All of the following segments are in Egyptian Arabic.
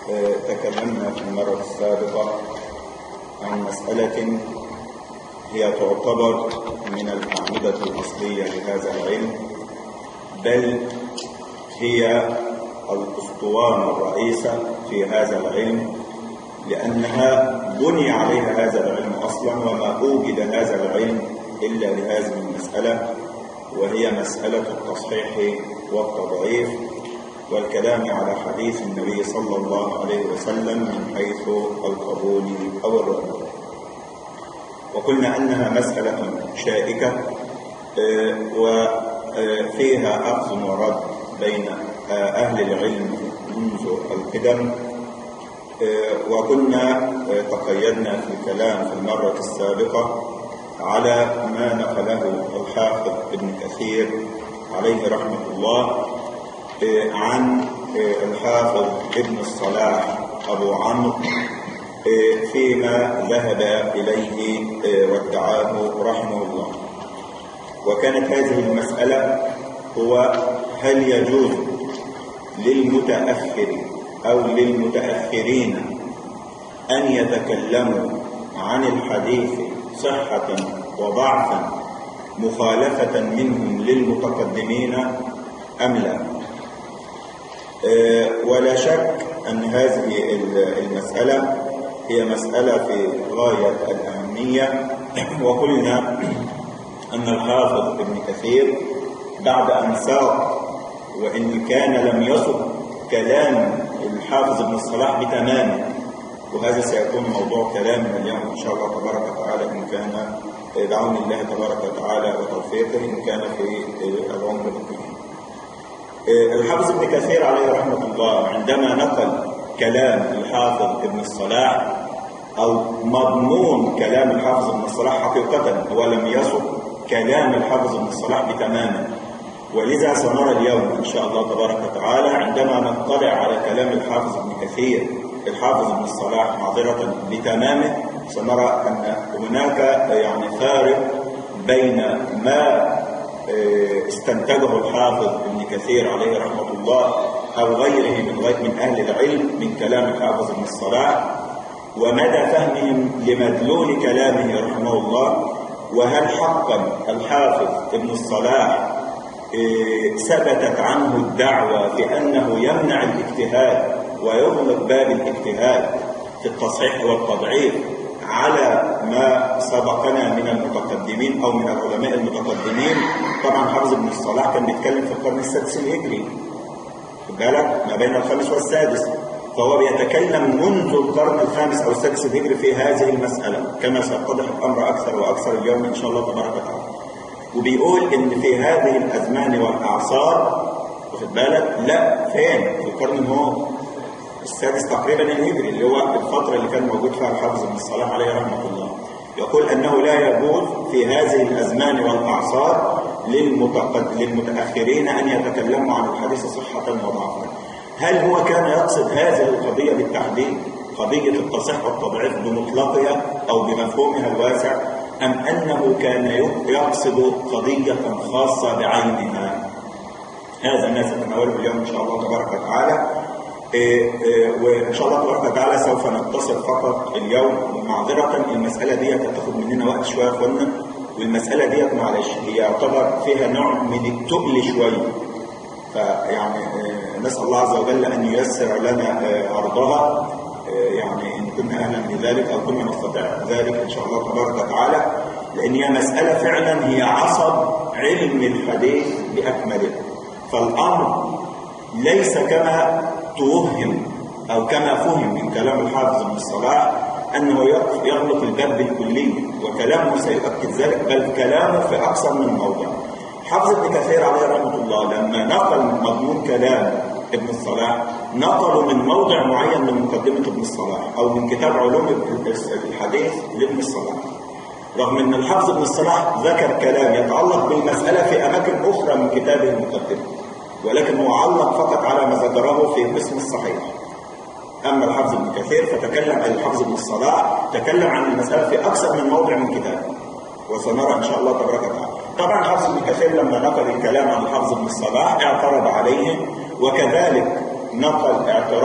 تكلمنا في المرة السابقة عن مسألة هي تعتبر من الأعمدة الأصلية لهذا العلم بل هي الأسطوانة الرئيسة في هذا العلم لأنها بني عليها هذا العلم أصلا وما أوجد هذا العلم إلا لهذه المسألة وهي مسألة التصحيح والتضعيف والكلام على حديث النبي صلى الله عليه وسلم من حيث القبول أو الرد وقلنا أنها مسألة شائكة وفيها أخذ ورد بين أهل العلم منذ القدم وكنا تقيدنا في الكلام في المرة السابقة على ما نقله الحافظ ابن كثير عليه رحمة الله عن الحافظ ابن الصلاح أبو عمرو فيما ذهب إليه وادعاه رحمه الله وكانت هذه المسألة هو هل يجوز للمتأخر أو للمتأخرين أن يتكلموا عن الحديث صحة وضعفا مخالفة منهم للمتقدمين أم لا ولا شك أن هذه المسألة هي مسألة في غاية الأهمية وقلنا أن الحافظ ابن كثير بعد أن ساق وإن كان لم يصب كلام الحافظ ابن الصلاح بتمامه وهذا سيكون موضوع كلامنا اليوم إن شاء الله تبارك وتعالى إن كان بعون الله تبارك وتعالى وتوفيقه إن كان في العمر الطويل الحافظ ابن كثير عليه رحمة الله عندما نقل كلام الحافظ ابن الصلاح أو مضمون كلام الحافظ ابن الصلاح حقيقة هو لم يصب كلام الحافظ ابن الصلاح بتماما ولذا سنرى اليوم إن شاء الله تبارك وتعالى عندما نطلع على كلام الحافظ ابن كثير الحافظ ابن الصلاح معذرة بتمامه سنرى أن هناك يعني فارق بين ما استنتجه الحافظ ابن كثير عليه رحمة الله أو غيره من غير من أهل العلم من كلام الحافظ ابن الصلاح ومدى فهمهم لمدلول كلامه رحمه الله وهل حقا الحافظ ابن الصلاح ثبتت عنه الدعوة بأنه يمنع الاجتهاد ويغلق باب الاجتهاد في التصحيح والتضعيف على ما سبقنا من المتقدمين أو من العلماء المتقدمين طبعا حافظ ابن الصلاح كان بيتكلم في القرن السادس الهجري خد بالك ما بين الخامس والسادس فهو بيتكلم منذ القرن الخامس أو السادس الهجري في هذه المسألة كما سيتضح الأمر أكثر وأكثر اليوم إن شاء الله تبارك وتعالى وبيقول إن في هذه الأزمان والأعصار واخد بالك لا فين في القرن هو السادس تقريبا الهجري اللي هو الفترة اللي كان موجود فيها الحافظ ابن الصلاح عليه رحمة الله يقول أنه لا يجوز في هذه الأزمان والأعصار للمتقد... للمتأخرين أن يتكلموا عن الحديث صحة وضعفا هل هو كان يقصد هذه القضية بالتحديد قضية التصحيح والتضعيف بمطلقها أو بمفهومها الواسع أم أنه كان يقصد قضية خاصة بعينها هذا ما سنتناوله اليوم إن شاء الله تبارك وتعالى إيه إيه وإن شاء الله تبارك وتعالى سوف نقتصر فقط اليوم معذرة المسألة دي هتاخد مننا وقت شوية يا اخوانا والمسألة ديت معلش هي يعتبر فيها نوع من التقل شوية فيعني إيه نسأل الله عز وجل أن ييسر لنا عرضها يعني إن كنا أهلا بذلك أو كنا نستطيع ذلك إن شاء الله تبارك وتعالى لأن هي مسألة فعلا هي عصب علم الحديث بأكمله فالأمر ليس كما توهم أو كما فهم من كلام الحافظ ابن الصلاح أنه يغلق الباب بالكلية وكلامه سيؤكد ذلك بل كلامه في أكثر من موضع حافظ ابن كثير عليه رحمة الله لما نقل مضمون كلام ابن الصلاح نقلوا من موضع معين من مقدمة ابن الصلاح أو من كتاب علوم الحديث لابن الصلاح رغم أن الحافظ ابن الصلاح ذكر كلام يتعلق بالمسألة في أماكن أخرى من كتابه المقدمة ولكن هو علق فقط على ما ذكره في قسم الصحيح أما الحافظ ابن كثير فتكلم عن الحافظ ابن الصلاح تكلم عن المسألة في أكثر من موضع من كتابه وسنرى إن شاء الله تبارك وتعالى طبعا الحافظ ابن كثير لما نقل الكلام عن الحافظ ابن الصلاح اعترض عليه وكذلك نقل اعتراض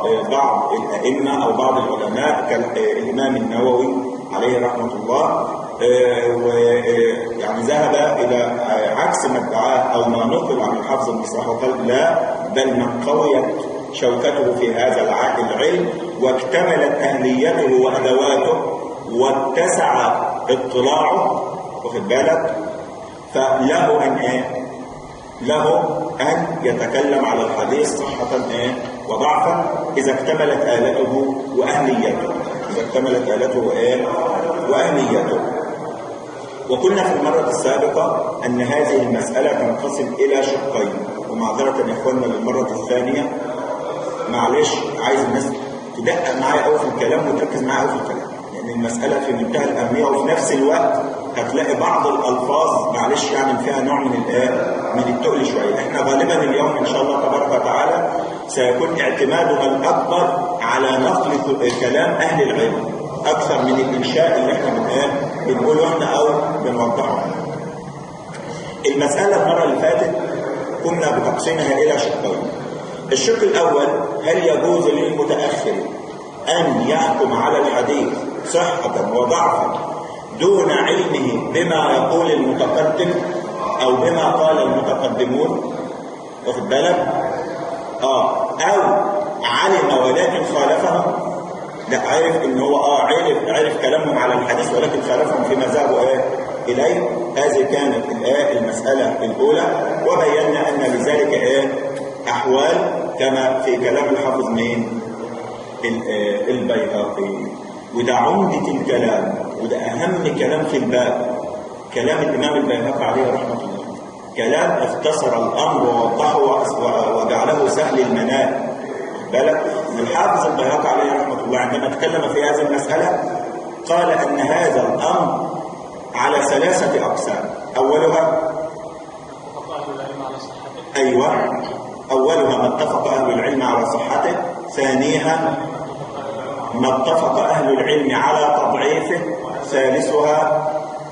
بعض الأئمة أو بعض العلماء كالإمام النووي عليه رحمة الله ويعني ذهب إلى عكس ما ادعاه أو ما نقل عن الحافظ بن صلاح وقال لا بل من قويت شوكته في هذا العلم واكتملت أهليته وأدواته واتسع اطلاعه واخد بالك فله أن إيه؟ له أن يتكلم على الحديث صحة إيه؟ وضعفا إذا اكتملت آلته وأهليته إذا اكتملت آلته وإيه؟ وأهليته وقلنا في المرة السابقة أن هذه المسألة تنقسم إلى شقين ومعذرة يا إخواننا للمرة الثانية معلش عايز الناس تدقق معايا قوي في الكلام وتركز معايا قوي في الكلام لأن المسألة في منتهى الأهمية وفي نفس الوقت هتلاقي بعض الألفاظ معلش يعني فيها نوع من الآه من التقل شوية احنا غالبا اليوم إن شاء الله تبارك وتعالى سيكون اعتمادنا الأكبر على نقل كلام أهل العلم أكثر من الإنشاء اللي احنا بنقوله احنا أو بنوضحه المسألة المرة اللي فاتت كنا بتقسيمها إلى شقين الشق الأول هل يجوز للمتأخر أن يحكم على الحديث صحة وضعفا دون علمه بما يقول المتقدم أو بما قال المتقدمون واخد بالك آه أو علم ولكن خالفهم لا عرف ان هو اه عرف عرف كلامهم على الحديث ولكن خالفهم فيما ذهبوا ايه اليه هذه كانت الايه المساله الاولى وبينا ان لذلك ايه احوال كما في كلام الحافظ مين البيهقي وده عمدة الكلام وده أهم كلام في الباب كلام الإمام البيهقي عليه رحمة الله كلام اختصر الأمر ووضحه وجعله سهل المنال بالك الحافظ البيهقي عليه رحمة الله عندما تكلم في هذه المسألة قال أن هذا الأمر على ثلاثة أقسام أولها أيوة أولها ما اتفق أهل العلم على صحته ثانيها ما اتفق أهل العلم على تضعيفه ثالثها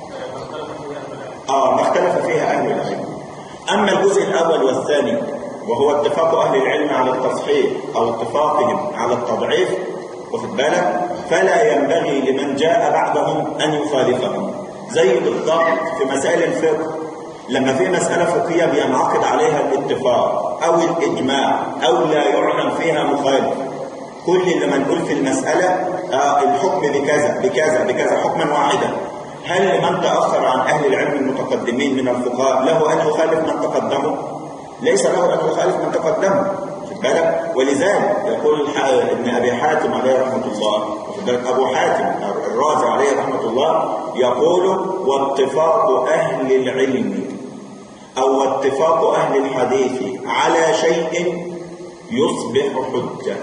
آه ما اختلف فيها أهل العلم أما الجزء الأول والثاني وهو اتفاق أهل العلم على التصحيح أو اتفاقهم على التضعيف واخد بالك فلا ينبغي لمن جاء بعدهم أن يخالفهم زي بالضبط في مسائل الفقه لما في مسألة فقهية بينعقد عليها الاتفاق أو الإجماع أو لا يعلم فيها مخالف كل اللي ما نقول في المسألة آه الحكم بكذا بكذا بكذا حكما واحدا هل لمن تأخر عن أهل العلم المتقدمين من الفقهاء له أن يخالف من تقدمه؟ ليس له أن يخالف من تقدمه خد بالك ولذلك يقول ابن أبي حاتم عليه رحمة الله خد بالك أبو حاتم الرازي عليه رحمة الله يقول واتفاق أهل العلم أو اتفاق أهل الحديث على شيء يصبح حجة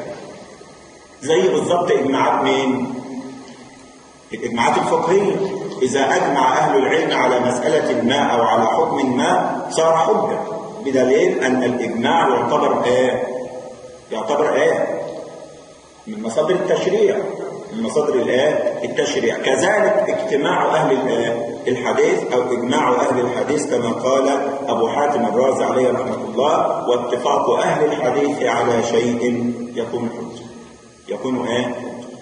زي بالضبط إجماعات مين؟ الإجماعات الفقهية إذا أجمع أهل العلم على مسألة ما أو على حكم ما صار حجة بدليل أن الإجماع يعتبر إيه؟ يعتبر إيه؟ من مصادر التشريع من مصادر الآية التشريع كذلك اجتماع أهل الحديث أو إجماع أهل الحديث كما قال أبو حاتم الرازي عليه رحمة الله واتفاق أهل الحديث على شيء يكون حجة يكون إيه؟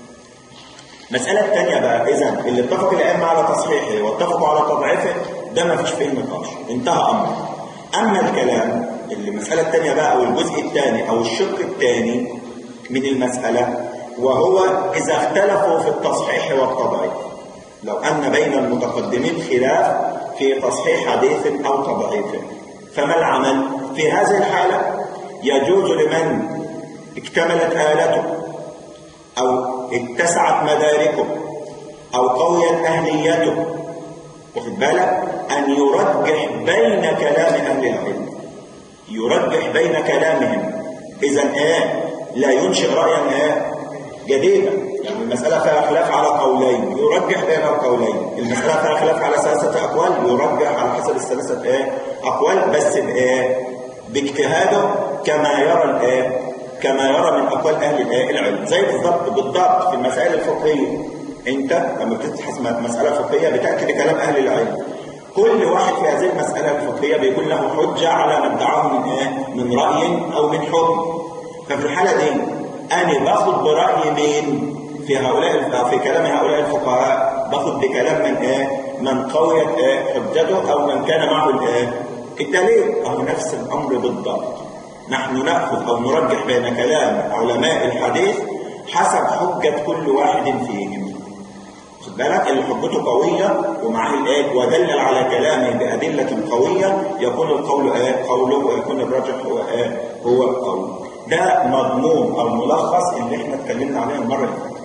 مسألة الثانية بقى إذا اللي اتفق الأئمة على تصحيحه واتفقوا على تضعيفه ده ما فيش فيه نقاش انتهى أمره أما الكلام اللي المسألة الثانية بقى أو الجزء الثاني أو الشق الثاني من المسألة وهو إذا اختلفوا في التصحيح والتضعيف لو أن بين المتقدمين خلاف في تصحيح حديث أو تضعيفه فما العمل؟ في هذه الحالة يجوز لمن اكتملت آلته أو اتسعت مداركه أو قويت أهليته واخد بالك أن يرجح بين كلام أهل العلم يرجح بين كلامهم إذا إيه لا ينشئ رأيا إيه جديدة يعني المسألة فيها خلاف على قولين يرجح بين القولين المسألة فيها خلاف على ثلاثة أقوال يرجح على حسب الثلاثة إيه أقوال بس بإيه باجتهاده كما يرى الإيه كما يرى من أقوال أهل الإيه العلم زي بالضبط بالضبط في المسائل الفقهية أنت لما بتبحث مسألة فقهية بتأتي بكلام أهل العلم كل واحد في هذه المسألة الفقهية بيكون له حجة على ما ادعاه من إيه من رأي أو من حكم ففي الحالة دي أنا باخد برأي مين في هؤلاء في كلام هؤلاء الفقهاء باخد بكلام من ايه من قويت ايه حجته او من كان معه الايه الدليل أو نفس الأمر بالضبط نحن نأخذ أو نرجح بين كلام علماء الحديث حسب حجة كل واحد فيهم خد بالك اللي حجته قوية ومعاه الآية ودلل على كلامه بأدلة قوية يكون القول آه قوله ويكون الراجح هو آه هو القول ده مضمون أو ملخص اللي احنا اتكلمنا عليه المرة اللي فاتت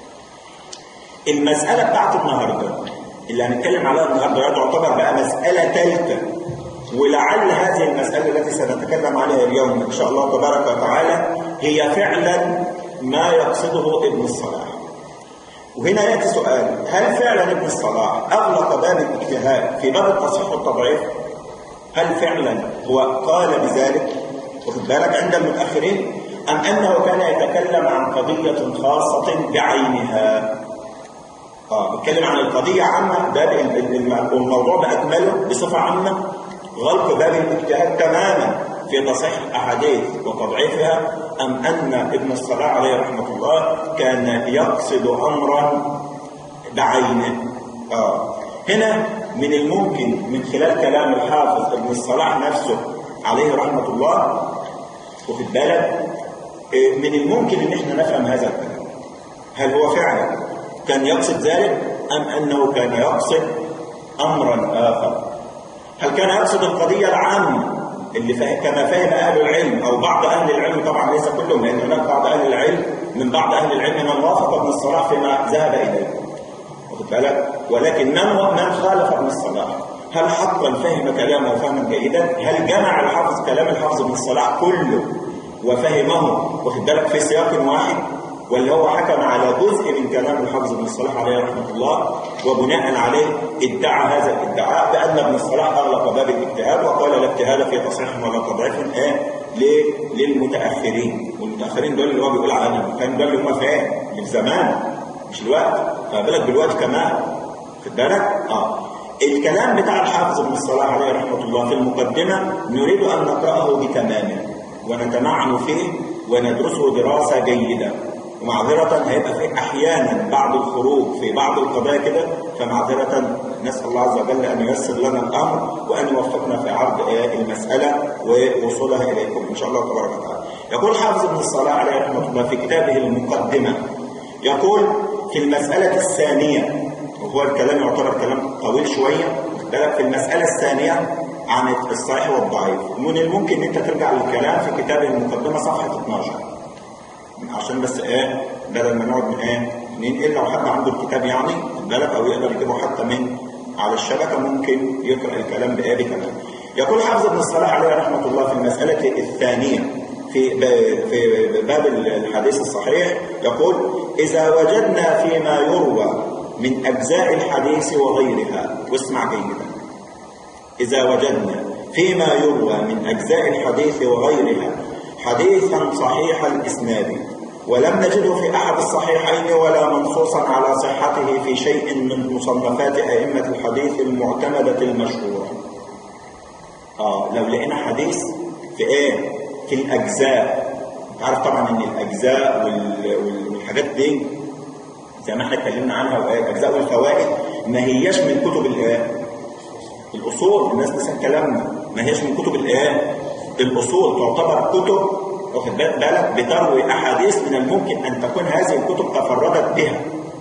المسألة بتاعت النهاردة اللي هنتكلم عليها النهاردة تعتبر بقى مسألة ثالثة ولعل هذه المسألة التي سنتكلم عليها اليوم إن شاء الله تبارك وتعالى هي فعلا ما يقصده ابن الصلاح وهنا يأتي سؤال هل فعلا ابن الصلاح أغلق باب الاجتهاد في باب التصحيح والتضعيف هل فعلا هو قال بذلك واخد بالك عند المتأخرين أم أنه كان يتكلم عن قضية خاصة بعينها اه بيتكلم عن القضية عامة باب الموضوع بأكمله بصفة عامة غلق باب الاجتهاد تماما في تصحيح الأحاديث وتضعيفها أم أن ابن الصلاح عليه رحمة الله كان يقصد أمرا بعينه آه. هنا من الممكن من خلال كلام الحافظ ابن الصلاح نفسه عليه رحمة الله وفي بالك من الممكن ان احنا نفهم هذا الكلام هل هو فعلا كان يقصد ذلك ام انه كان يقصد امرا اخر هل كان يقصد القضية العامة اللي فهم كما فهم أهل العلم أو بعض أهل العلم طبعا ليس كلهم لأن هناك بعض أهل العلم من بعض أهل العلم من وافق ابن الصلاح فيما ذهب إليه واخد بالك ولكن من من خالف ابن الصلاح هل حقا فهم كلامه فهما جيدا هل جمع الحافظ كلام الحافظ ابن الصلاح كله وفهمه واخد بالك في سياق واحد ولا هو حكم على جزء من كلام الحافظ ابن الصلاح عليه رحمه الله وبناء عليه ادعى هذا الادعاء بان ابن الصلاح اغلق باب الاجتهاد وقال لا اجتهاد في تصحيح ولا تضعيف ايه للمتاخرين والمتاخرين دول اللي هو بيقول عنهم كان دول اللي هم فين؟ من زمان مش الوقت فبالك بالوقت كمان خد بالك؟ اه الكلام بتاع الحافظ ابن الصلاح عليه رحمه الله في المقدمه نريد ان نقراه بتمامه ونتمعن فيه وندرسه دراسه جيده ومعذرة هيبقى في أحيانا بعض الخروج في بعض القضايا كده فمعذرة نسأل الله عز وجل أن ييسر لنا الأمر وأن يوفقنا في عرض المسألة ووصولها إليكم إن شاء الله تبارك وتعالى. يقول حافظ ابن الصلاح عليه رحمة الله في كتابه المقدمة يقول في المسألة الثانية وهو الكلام يعتبر كلام طويل شوية في المسألة الثانية عن الصحيح والضعيف من الممكن ان انت ترجع للكلام في كتابه المقدمة صفحة 12 عشان بس ايه بدل ما نقعد من ايه ننقل لو حد عنده الكتاب يعني بالك او يقدر يجيبه حتى من على الشبكه ممكن يقرا الكلام بايه بكلام يقول حافظ ابن الصلاح عليه رحمه الله في المساله الثانيه في في باب الحديث الصحيح يقول اذا وجدنا فيما يروى من اجزاء الحديث وغيرها واسمع جيدا اذا وجدنا فيما يروى من اجزاء الحديث وغيرها حديثا صحيح الاسناد ولم نجده في أحد الصحيحين ولا منصوصا على صحته في شيء من مصنفات أئمة الحديث المعتمدة المشهورة آه لو لقينا حديث في إيه؟ في الأجزاء تعرف طبعا إن الأجزاء والحاجات دي زي ما احنا اتكلمنا عنها الأجزاء والفوائد ما هياش من كتب الإيه؟ الأصول الناس نسيت كلامنا ما هياش من كتب الإيه؟ الأصول تعتبر كتب واخد بالك بتروي احاديث من الممكن ان تكون هذه الكتب تفردت بها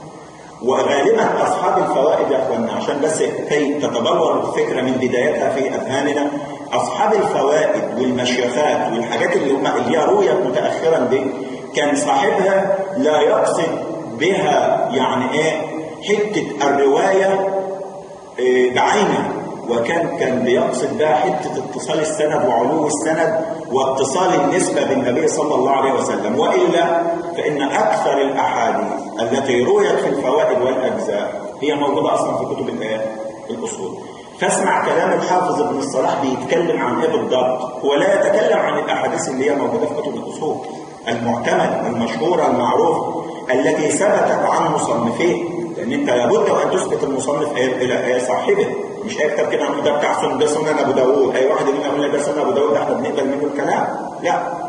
وغالبا اصحاب الفوائد يا اخوانا عشان بس كي تتبلور الفكره من بدايتها في اذهاننا اصحاب الفوائد والمشيخات والحاجات اللي هم اللي هي رويت متاخرا دي كان صاحبها لا يقصد بها يعني ايه حته الروايه إيه بعينها وكان كان بيقصد بها حته اتصال السند وعلو السند واتصال النسبه بالنبي صلى الله عليه وسلم والا فان اكثر الاحاديث التي رويت في الفوائد والاجزاء هي موجوده اصلا في كتب الايه؟ الاصول. فاسمع كلام الحافظ ابن الصلاح بيتكلم عن ايه بالضبط؟ هو لا يتكلم عن الاحاديث اللي هي موجوده في كتب الاصول المعتمد المشهوره المعروف التي ثبتت عن مصنفيه لان انت لابد وان تثبت المصنف الى صاحبه مش هيكتب كده عنه ده بتاع سنن ده سنن ابو داوود اي واحد مننا يقول ده سنن ابو داوود احنا بنقبل منه الكلام لا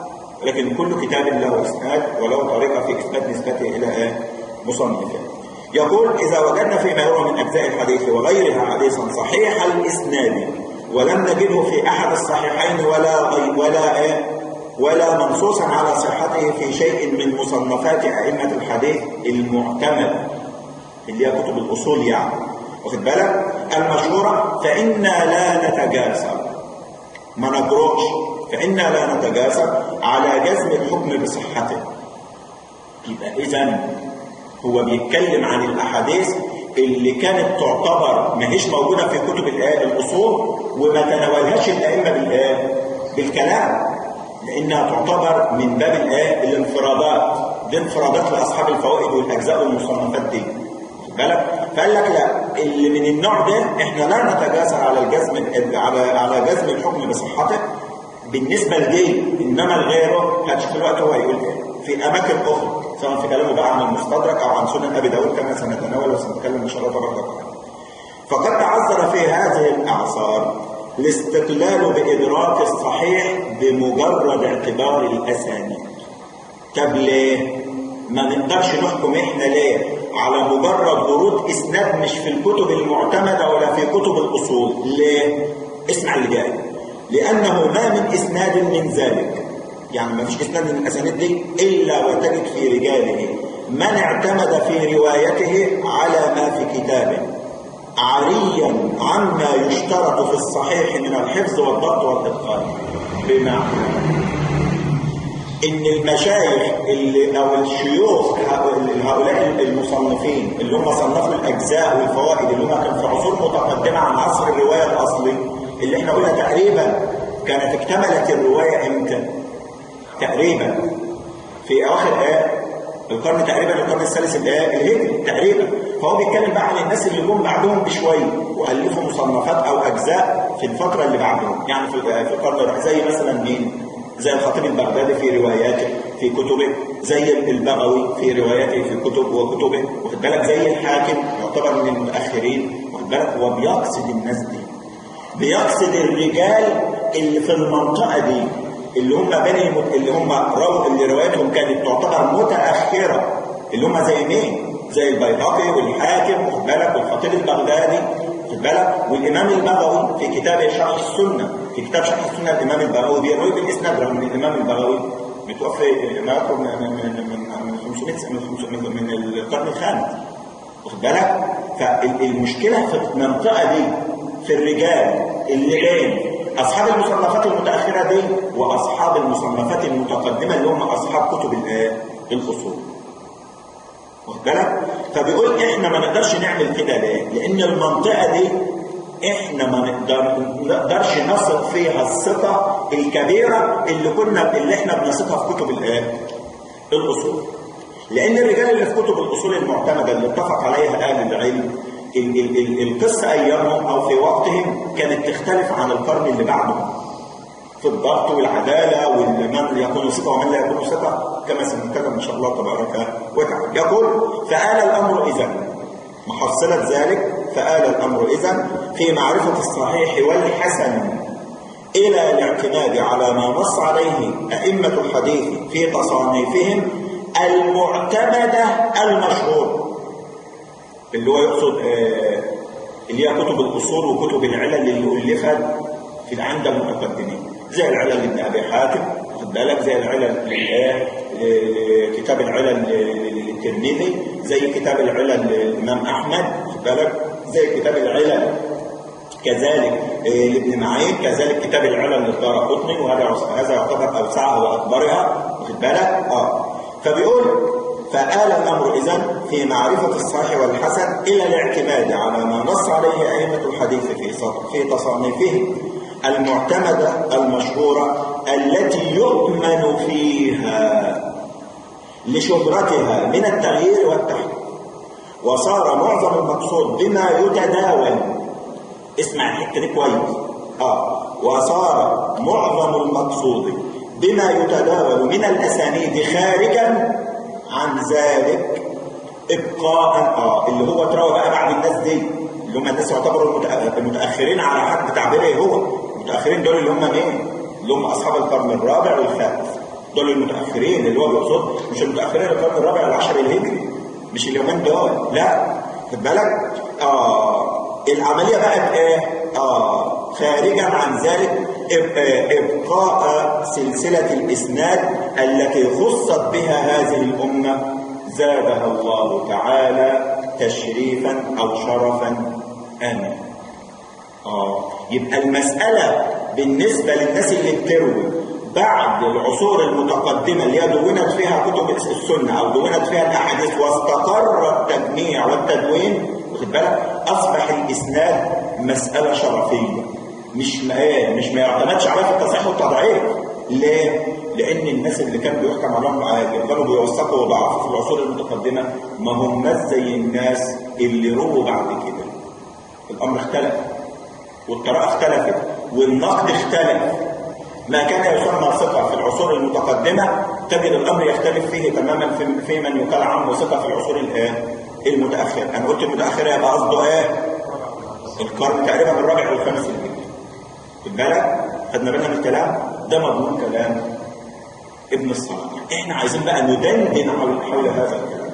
لكن كل كتاب له إسناد وله طريقة في إثبات نسبته إلى إيه؟ مصنفه يقول إذا وجدنا فيما يروى من أجزاء الحديث وغيرها حديثا صحيح الإسناد ولم نجده في أحد الصحيحين ولا غي ولا إيه ولا منصوصا على صحته في شيء من مصنفات أئمة الحديث المعتمد اللي هي كتب الأصول يعني واخد بالك المشهورة فإنا لا نتجاسر ما نجرؤش فإنا لا نتجاسر على جزم الحكم بصحته يبقى إذا هو بيتكلم عن الأحاديث اللي كانت تعتبر ما هيش موجودة في كتب الأصول وما تناولهاش الأئمة بالآية بالكلام لأنها تعتبر من باب الآية الانفرادات دي انفرادات لأصحاب الفوائد والأجزاء والمصنفات دي بالك فقال لك لا اللي من النوع ده احنا لا نتجاسر على الجزم على على جزم الحكم بصحته بالنسبه لدي انما لغيره هتشوف الوقت هو هيقول ايه في اماكن اخرى سواء في كلامه بقى عن المستدرك او عن سنن ابي داود كما سنتناول وسنتكلم ان شاء الله تبارك وتعالى فقد تعذر في هذه الاعصار الاستقلال بادراك الصحيح بمجرد اعتبار الاسانيد طب ليه ما نقدرش نحكم احنا ليه على مجرد ورود اسناد مش في الكتب المعتمده ولا في كتب الاصول ليه اسمع اللي جاي لانه ما من اسناد من ذلك يعني ما فيش اسناد من الاسانيد دي الا وتجد في رجاله من اعتمد في روايته على ما في كتابه عريا عما يشترط في الصحيح من الحفظ والضبط والاتقان بمعنى ان المشايخ اللي او الشيوخ هؤلاء المصنفين اللي هم صنفوا الاجزاء والفوائد اللي هم كانوا في عصور متقدمه عن عصر الروايه الاصلي اللي احنا قلنا تقريبا كانت اكتملت الروايه امتى؟ تقريبا في اواخر ايه القرن تقريبا القرن الثالث الايه الهجري تقريبا فهو بيتكلم بقى عن الناس اللي جم بعدهم بشويه والفوا مصنفات او اجزاء في الفتره اللي بعدهم يعني في القرن زي مثلا مين؟ زي الخطيب البغدادي في رواياته في كتبه زي البغوي في رواياته في كتب وكتبه واخد بالك زي الحاكم يعتبر من المتاخرين واخد بالك هو بيقصد الناس دي بيقصد الرجال اللي في المنطقه دي اللي هم بني اللي هم رو اللي رواياتهم كانت تعتبر متاخره اللي هم زي مين؟ زي البيهقي والحاكم واخد بالك والخطيب البغدادي واخد بالك والامام البغوي في كتابه شرح السنه في كتاب شرح السنه الامام البغوي بيروي بالاسناد رغم ان الامام البغوي متوفي ما يقرب من من من 500 من من القرن الخامس واخد بالك فالمشكله في المنطقه دي في الرجال اللي بين اصحاب المصنفات المتاخره دي واصحاب المصنفات المتقدمه اللي هم اصحاب كتب الاصول واخد بالك فبيقول احنا ما نقدرش نعمل كده ليه لان المنطقه دي احنا ما نقدر نقدرش نثق فيها الثقه الكبيره اللي كنا اللي احنا بنثقها في كتب الايه الاصول لان الرجال اللي في كتب الاصول المعتمده اللي اتفق عليها اهل العلم ال ال ال القصه ايامهم او في وقتهم كانت تختلف عن القرن اللي بعده في الضبط والعداله ومن يكون ثقه ومن لا يكون ثقه كما سنتكلم ان شاء الله تبارك وتعالى يقول فآل الامر اذا محصله ذلك فآل الامر اذا في معرفه الصحيح والحسن الى الاعتماد على ما نص عليه ائمه الحديث في تصانيفهم المعتمده المشهور اللي هو يقصد آه اللي هي كتب الاصول وكتب العلل اللي الفت في عند المتقدمين زي العلل لابن ابي حاتم واخد بالك زي العلل كتاب العلل للترمذي زي كتاب العلل للامام احمد واخد بالك زي كتاب العلل كذلك لابن معين كذلك كتاب العلل للدار قطني وهذا هذا يعتبر اوسعها واكبرها واخد بالك اه فبيقول فآل الأمر إذن في معرفة الصحيح والحسن إلى الاعتماد على ما نص عليه أئمة الحديث في في تصانيفهم المعتمدة المشهورة التي يؤمن فيها لشهرتها من التغيير والتحريف وصار معظم المقصود بما يتداول اسمع الحته دي كويس اه وصار معظم المقصود بما يتداول من الاسانيد خارجا عن ذلك ابقاء اه اللي هو تروى بقى بعد الناس دي اللي هم الناس يعتبروا المتاخرين على حد تعبيره هو المتاخرين دول اللي هم مين؟ اللي هم اصحاب القرن الرابع والخامس دول المتاخرين اللي هو بيقصد مش المتاخرين القرن الرابع العشر الهجري مش اليومين دول لا خد بالك اه العمليه بقت ايه اه خارجا عن ذلك ابقاء سلسله الاسناد التي خصت بها هذه الامه زادها الله تعالى تشريفا او شرفا امنا اه يبقى المساله بالنسبه للناس اللي بتروي بعد العصور المتقدمة اللي هي دونت فيها كتب السنة أو دونت فيها الأحاديث واستقر التجميع والتدوين واخد بالك أصبح الإسناد مسألة شرفية مش ما ايه مش ما يعتمدش عليها في التصحيح والتضعيف ليه؟ لأن الناس اللي كان بيحكم عليهم عادي كانوا بيوثقوا وضعفوا في العصور المتقدمة ما هماش زي الناس اللي رووا بعد كده الأمر اختلف والقراءة اختلفت والنقد اختلف ما كان يسمى ثقة في العصور المتقدمة تجد الأمر يختلف فيه تماما في, في من يقال عنه ثقة في العصور الايه؟ المتأخرة أنا قلت المتأخرة يبقى قصده إيه؟ القرن تقريبا الرابع والخامس الهجري خد بالك؟ خدنا بالنا من الكلام؟ ده مضمون كلام ابن الصلاح احنا عايزين بقى ندندن حول, حول هذا الكلام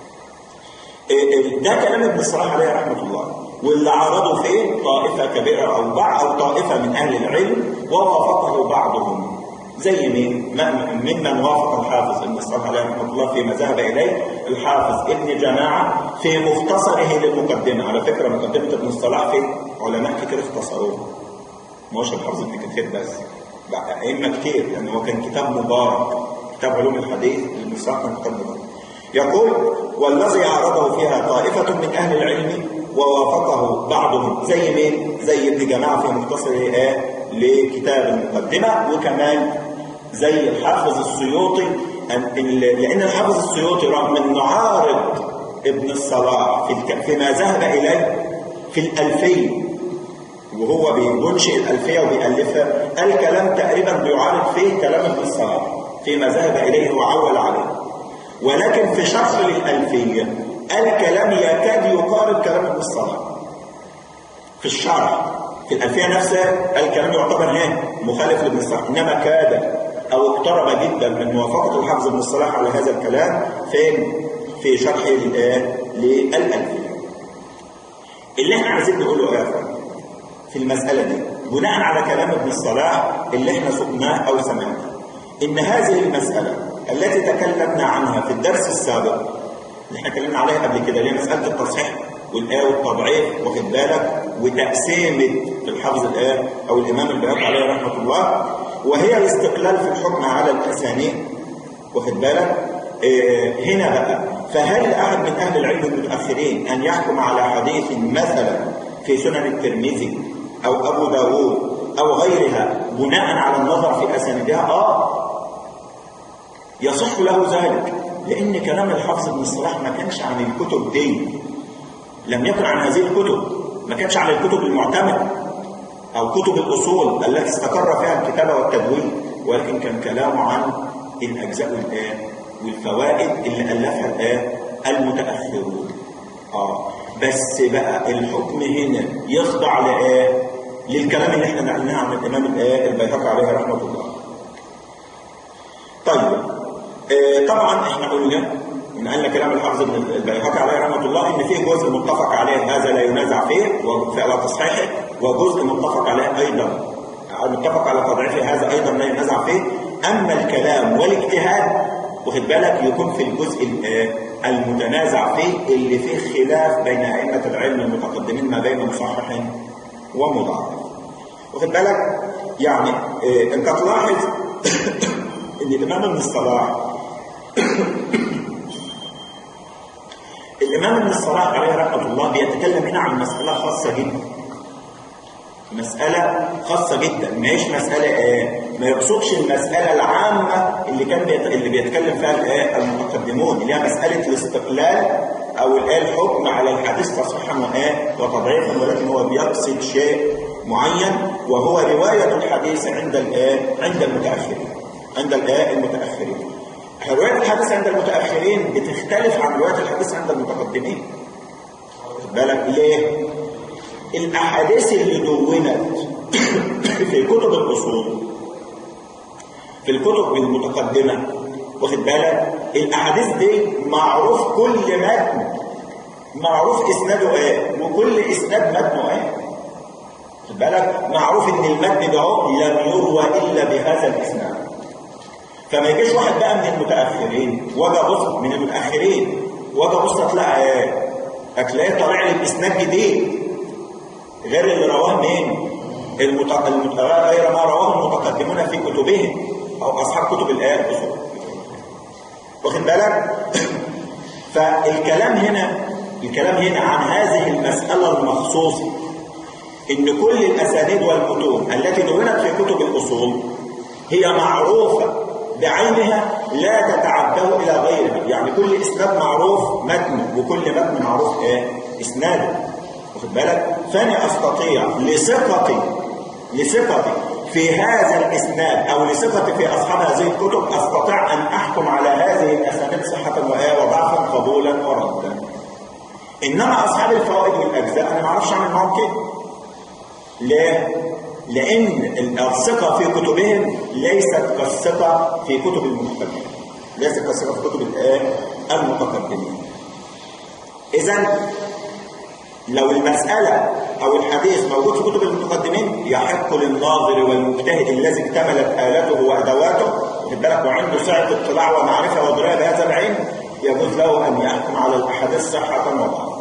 ده كلام ابن الصلاح عليه رحمة الله واللي عرضوا فين طائفة كبيرة أو بعض أو طائفة من أهل العلم ووافقه بعضهم زي مين؟ ممن وافق الحافظ ابن الصلاح عليه رحمه الله فيما ذهب إليه الحافظ ابن جماعة في مختصره للمقدمة على فكرة مقدمة ابن الصلاح في علماء كتير اختصروها مش الحافظ ابن كثير بس أئمة كتير لأن هو كان كتاب مبارك كتاب علوم الحديث ابن الصلاح كان كتاب مبارك يقول والذي عرضه فيها طائفة من أهل العلم ووافقه بعضهم زي مين؟ زي ابن جماعة في مختصر ايه؟ لكتاب المقدمة وكمان زي الحافظ السيوطي لأن الحافظ السيوطي رغم أنه عارض ابن الصلاح في فيما ذهب إليه في الألفية وهو بينشئ الألفية وبيألفها الكلام تقريبا بيعارض فيه كلام ابن الصلاح فيما ذهب إليه وعول عليه ولكن في شرح للألفية الكلام يكاد يقارب كلام ابن الصلاح في الشرح في الألفية نفسها الكلام يعتبر هنا مخالف لابن الصلاح إنما كاد أو اقترب جدا من موافقة الحافظ ابن الصلاح على هذا الكلام فين؟ في شرحه للألفية اللي احنا عايزين نقوله يا اخوان في المسألة دي بناء على كلام ابن الصلاح اللي احنا سقناه أو سمعناه إن هذه المسألة التي تكلمنا عنها في الدرس السابق اللي احنا اتكلمنا عليها قبل كده اللي هي مسألة التصحيح والآية والتضعيف واخد بالك وتقسيمة الحافظ الآية أو الإمام البياض عليه رحمة الله وهي الاستقلال في الحكم على الأسانيد واخد بالك اه هنا بقى فهل أحد من أهل العلم المتأخرين أن يحكم على حديث مثلا في سنن الترمذي أو أبو داوود أو غيرها بناء على النظر في أسانيدها آه يصح له ذلك لأن كلام الحافظ ابن الصلاح ما كانش عن الكتب دي لم يكن عن هذه الكتب ما كانش عن الكتب المعتمدة أو كتب الأصول التي استقر فيها الكتابة والتدوين ولكن كان كلامه عن الأجزاء الآن والفوائد اللي ألفها الآن المتأخرون آه بس بقى الحكم هنا يخضع لآه للكلام اللي احنا نقلناه عن الإمام الآه البيهقي عليه رحمة الله طيب طبعا احنا قلنا ان قلنا كلام الحافظ ابن البيهقي عليه رحمه الله ان فيه جزء متفق عليه هذا لا ينازع فيه على تصحيحه وجزء متفق عليه ايضا متفق على تضعيفه هذا ايضا لا ينازع فيه اما الكلام والاجتهاد واخد بالك يكون في الجزء المتنازع فيه اللي فيه خلاف بين ائمه العلم المتقدمين ما بين مصحح ومضاعف واخد بالك يعني انت تلاحظ ان الامام ابن الصلاح الإمام ابن الصلاح عليه رحمة الله بيتكلم هنا عن مسألة خاصة جدا مسألة خاصة جدا ما هيش مسألة آه ما يقصدش المسألة العامة اللي كان بيت... اللي بيتكلم فيها الآه المتقدمون اللي هي مسألة الاستقلال أو الآه الحكم على الحديث تصحيحا وآه وتضعيفا ولكن هو بيقصد شيء معين وهو رواية الحديث عند الآه عند المتأخرين عند الآه المتأخرين رواية الحديث عند المتأخرين بتختلف عن رواية الحديث عند المتقدمين خد بالك ليه؟ الأحاديث اللي دونت في كتب الأصول في الكتب المتقدمة واخد بالك الأحاديث دي معروف كل متن معروف إسناده إيه وكل إسناد متنه إيه واخد بالك معروف إن المتن ده لم يروى إلا بهذا الإسناد فما يجيش واحد بقى من المتأخرين وجا بص من المتأخرين وجا بص تلاقي إيه هتلاقيه طالع لي بإسناد جديد غير اللي رواه مين؟ المت... المت... غير ما رواه المتقدمون في كتبهم او اصحاب كتب الايات واخد بالك فالكلام هنا الكلام هنا عن هذه المساله المخصوصه ان كل الاسانيد والمتون التي دونت في كتب الاصول هي معروفه بعينها لا تتعداه الى غيرها يعني كل اسناد معروف متن وكل متن معروف ايه اسناده واخد بالك فانا استطيع لثقتي لثقتي في هذا الاسناد او لثقتي في اصحاب هذه الكتب استطيع ان احكم على هذه الاسانيد صحه وضعفا قبولا وردا انما اصحاب الفوائد والاجزاء انا ما اعرفش اعمل معاهم كده ليه لان الثقه في كتبهم ليست كالثقه في كتب المتقدمين ليست كالثقه في كتب المتقدمين اذا لو المسألة أو الحديث موجود في كتب المتقدمين يحق للناظر والمجتهد الذي اكتملت آلاته وأدواته واخد بالك وعنده سعة اطلاع ومعرفة ودراية بهذا العلم يجوز له أن يحكم على الأحاديث صحة وضعفا.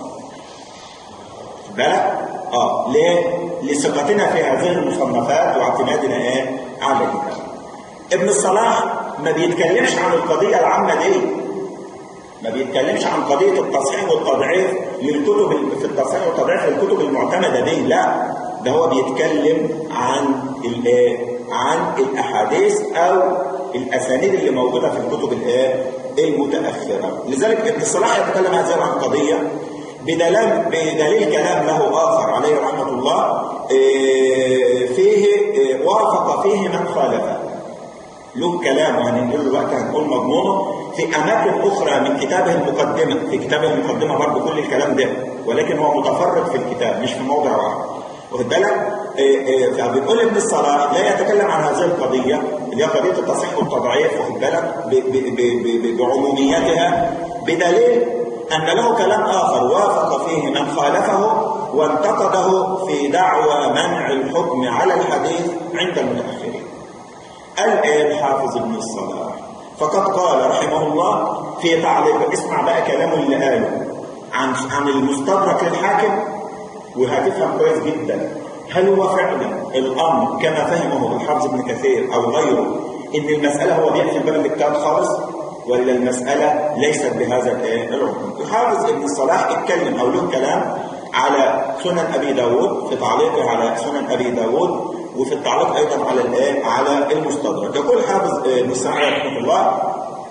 بالك؟ اه ليه؟ لثقتنا في هذه المصنفات واعتمادنا ايه؟ عليها. ابن الصلاح ما بيتكلمش عن القضية العامة دي ما بيتكلمش عن قضية التصحيح والتضعيف للكتب في التصحيح والتضعيف للكتب المعتمدة دي لا ده هو بيتكلم عن عن الأحاديث أو الأسانيد اللي موجودة في الكتب الايه المتأخرة لذلك ابن الصلاح يتكلم هذا عن قضية بدلال بدليل كلام له آخر عليه رحمة الله فيه وافق فيه من خالفه له كلام وهننقل دلوقتي هنقول مضمونه في اماكن اخرى من كتابه المقدمه في كتابه المقدمه برضه كل الكلام ده ولكن هو متفرد في الكتاب مش في موضع واحد واخد بالك فبيقول ابن الصلاح لا يتكلم عن هذه القضيه اللي هي قضيه التصحيح والتضعيف واخد بالك بعموميتها بدليل ان له كلام اخر وافق فيه من خالفه وانتقده في دعوى منع الحكم على الحديث عند المتاخرين قال ايه الحافظ ابن الصلاح فقد قال رحمه الله في تعليق اسمع بقى كلامه اللي قاله عن عن المستدرك للحاكم وهتفهم كويس جدا هل هو فعلا الامر كما فهمه الحافظ ابن كثير او غيره ان المساله هو بيقفل باب الاجتهاد خالص ولا المساله ليست بهذا الايه الحكم الحافظ ابن الصلاح اتكلم او له كلام على سنن ابي داود في تعليقه على سنن ابي داود وفي التعليق ايضا على الايه على المستدرك يقول حافظ ابن السعيد رحمه الله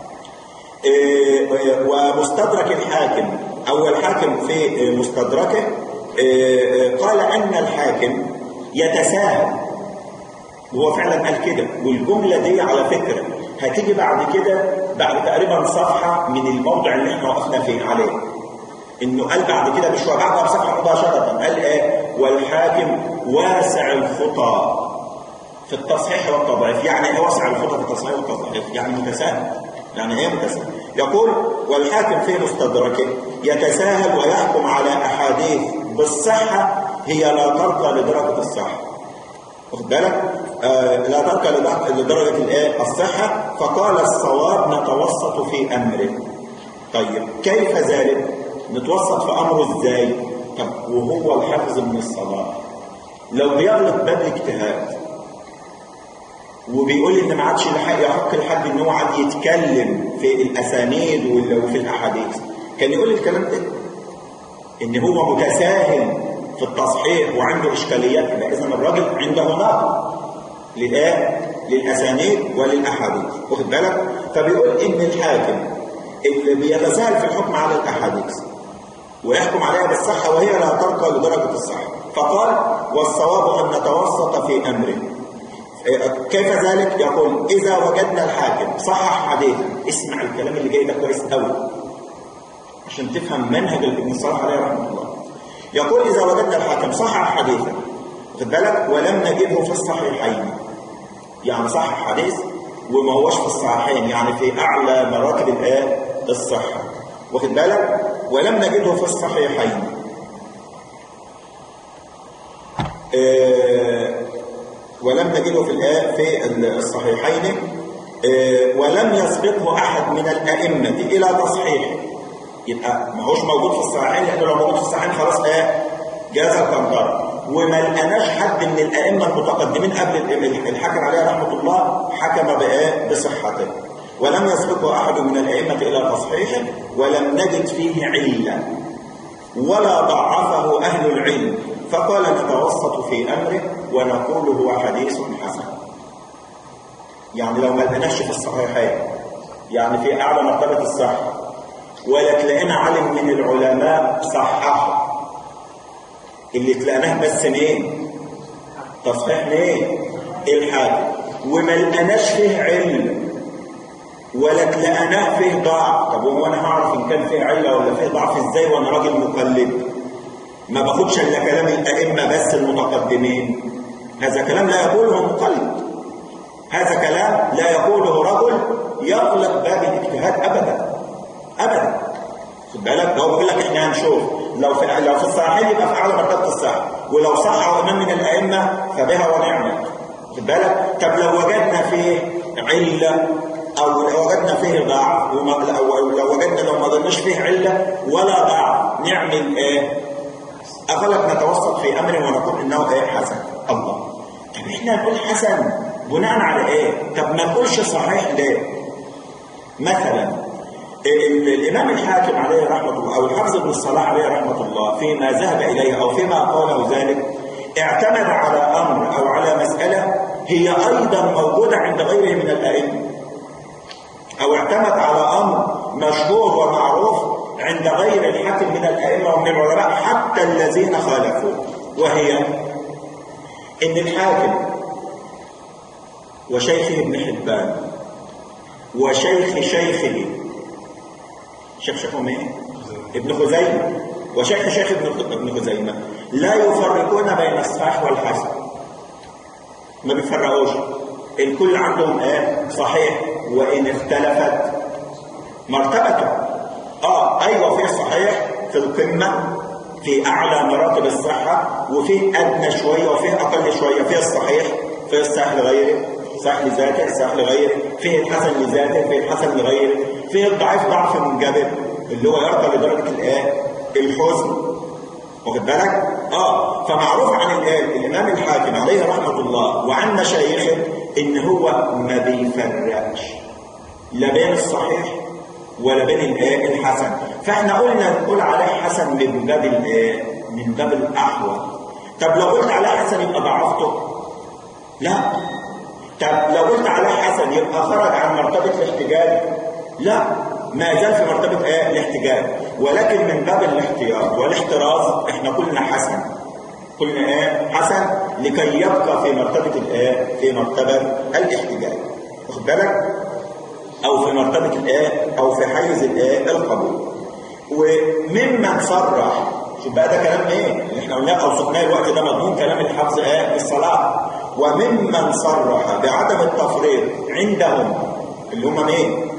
ومستدرك الحاكم او الحاكم في مستدركه قال ان الحاكم يتساهل وهو فعلا قال كده والجمله دي على فكره هتيجي بعد كده بعد تقريبا صفحه من الموضع اللي احنا وقفنا فيه عليه انه قال بعد كده بشويه بعدها بصفحه مباشره قال ايه والحاكم واسع الخطى في التصحيح والتضعيف يعني ايه واسع الخطى في التصحيح والتضعيف يعني متساهل يعني ايه متساهل يقول والحاكم في مستدركه يتساهل ويحكم على احاديث بالصحه هي لا ترقى لدرجه الصحه واخد بالك آه لا ترقى لدرجه الايه الصحه فقال الصواب نتوسط في امره طيب كيف ذلك نتوسط في امره ازاي طب وهو الحافظ من الصلاه لو بيغلط باب الاجتهاد وبيقول ان ما عادش يحق لحد ان هو عاد يتكلم في الاسانيد وفي الاحاديث كان يقول الكلام ده ان هو متساهل في التصحيح وعنده اشكاليات اذا الراجل عنده نقد للايه للاسانيد وللاحاديث واخد بالك فبيقول ان الحاكم اللي بيتساهل في الحكم على الاحاديث ويحكم عليها بالصحه وهي لا ترقى لدرجه الصحه فقال والصواب ان نتوسط في امره كيف ذلك يقول اذا وجدنا الحاكم صحح حديثا اسمع الكلام اللي جاي ده كويس قوي عشان تفهم منهج ابن صلاح عليه رحمه الله يقول اذا وجدنا الحاكم صحح حديثا واخد بالك ولم نجده في الصحيحين يعني صحح حديث وما هوش في الصحيحين يعني في أعلى مراتب الآن الصحة واخد بالك ولم نجده في الصحيحين آه ولم نجده في الآن في الصحيحين آه ولم يسبقه أحد من الأئمة إلى تصحيح يبقى ما هوش موجود في الصحيحين لأنه لو موجود في الصحيحين خلاص آه جاز القنطرة وما لقناش حد من الأئمة المتقدمين قبل الحاكم عليه رحمة الله حكم بإيه بصحته ولم يسبقه أحد من الأئمة إلى تصحيحه ولم نجد فيه علة ولا ضعفه أهل العلم فقال نتوسط في أمره ونقول هو حديث حسن يعني لو ما لقناش في الصحيحين يعني في أعلى مرتبة الصحة ولا تلاقينا عالم من العلماء صححه اللي تلاقناه بس مين تصحيح مين الحاكم وما لقناش فيه علم ولا تلاقناه فيه ضعف طب هو انا هعرف ان كان فيه عله ولا فيه ضعف ازاي وانا راجل مقلد ما باخدش الا كلام الائمه بس المتقدمين هذا كلام لا يقوله مقلد هذا كلام لا يقوله رجل يغلق باب الاجتهاد ابدا ابدا خد بالك لو بيقول لك احنا هنشوف لو في لو في الصحيحين يبقى في اعلى مرتبه الصحه ولو صح امام من الائمه فبها ونعمت خد بالك طب لو وجدنا فيه عله او لو وجدنا فيه ضعف او لو وجدنا لو ما ظناش فيه عله ولا ضعف نعمل ايه؟ افلك نتوسط في امر ونقول انه ايه حسن الله طب احنا نقول حسن بناء على ايه؟ طب ما نقولش صحيح ليه؟ مثلا الإمام الحاكم عليه رحمة الله أو الحافظ ابن الصلاح عليه رحمة الله فيما ذهب إليه أو فيما قاله ذلك اعتمد على أمر أو على مسألة هي أيضا موجودة عند غيره من الأئمة أو اعتمد على أمر مشهور ومعروف عند غير الحاكم من الأئمة ومن العلماء حتى الذين خالفوا وهي إن الحاكم وشيخه ابن حبان وشيخ شيخه شيخ شيخهم ايه؟ ابن خزيمة وشيخ شيخ ابن ابن خزيمة لا يفرقون بين الصحيح والحسن ما بيفرقوش الكل عندهم ايه؟ صحيح وان اختلفت مرتبته اه ايوه في صحيح في القمة في اعلى مراتب الصحة وفي ادنى شوية وفي اقل شوية في الصحيح في الصحيح لغيره صحيح لذاته صحيح لغيره فيه الحسن لذاته فيه الحسن لغيره فيه الضعيف ضعف منجبر اللي هو يرقى لدرجة الايه الحزن واخد بالك اه فمعروف عن الايه الامام الحاكم عليه رحمة الله وعن مشايخه ان هو ما بيفرقش لا بين الصحيح ولا بين الايه الحسن فاحنا قلنا نقول عليه حسن من باب الايه من باب الاحوط طب لو قلت عليه حسن يبقى ضعفته لا طب لو قلت عليه حسن يبقى خرج عن مرتبة الاحتجاج لا ما زال في مرتبة ايه الاحتجاج ولكن من باب الاحتياط والاحتراز احنا قلنا حسن قلنا ايه حسن لكي يبقى في مرتبة الايه في مرتبة الاحتجاج واخد بالك او في مرتبة الايه او في حيز الايه القبول وممن صرح شوف بقى ده كلام ايه اللي احنا قلناه او صدناه الوقت ده مضمون كلام الحفظ ايه الصلاه وممن صرح بعدم التفريط عندهم اللي هم مين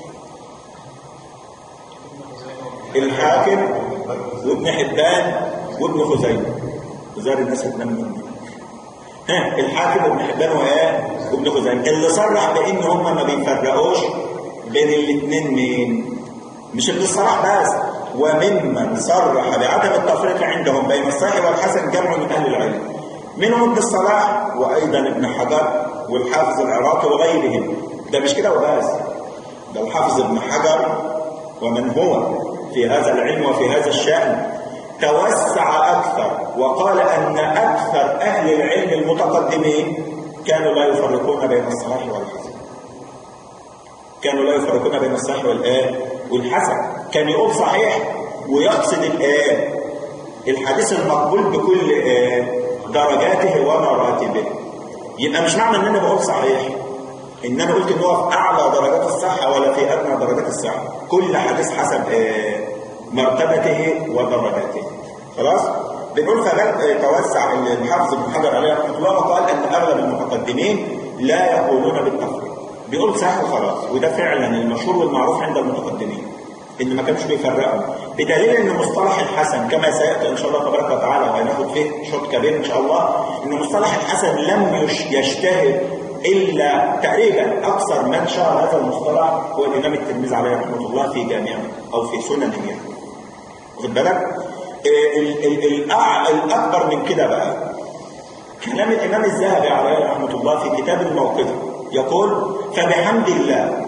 الحاكم وابن حبان وابن خزيمه وزار الناس هتنام منه ها الحاكم وابن حبان وايه وابن خزيمه اللي صرح بان هم ما بيفرقوش بين الاثنين مين مش ابن الصلاح بس وممن صرح بعدم التفريق عندهم بين الصحيح والحسن جمع من اهل العلم منهم ابن الصلاح وايضا ابن حجر والحافظ العراقي وغيرهم ده مش كده وبس ده الحافظ ابن حجر ومن هو في هذا العلم وفي هذا الشأن توسع أكثر وقال أن أكثر أهل العلم المتقدمين كانوا لا يفرقون بين الصحيح والحسن كانوا لا يفرقون بين الصحيح والآن والحسن كان يقول صحيح ويقصد الآن الحديث المقبول بكل آه درجاته ومراتبه يبقى مش معنى ان انا بقول صحيح ان انا قلت ان هو في اعلى درجات الصحه ولا في ادنى درجات الصحه كل حديث حسب آه مرتبته ودرجاته خلاص بنقول فبل توسع الحافظ ابن حجر عليه رحمه الله وقال ان اغلب المتقدمين لا يقولون بالتفريق بيقول صحيح وخلاص وده فعلا المشهور والمعروف عند المتقدمين ان ما كانوش بيفرقوا بدليل ان مصطلح الحسن كما سياتي ان شاء الله تبارك وتعالى وهناخد فيه شوط كبير ان شاء الله ان مصطلح الحسن لم يش- يشتهر الا تقريبا اكثر من شهر هذا المصطلح هو الامام الترمذي عليه رحمه الله في جامعه او في سننه يعني واخد بالك؟ آه، ال- ال- الأع- الاكبر من كده بقى كلام الامام الذهبي عليه رحمه الله في كتاب الموقظه يقول فبحمد الله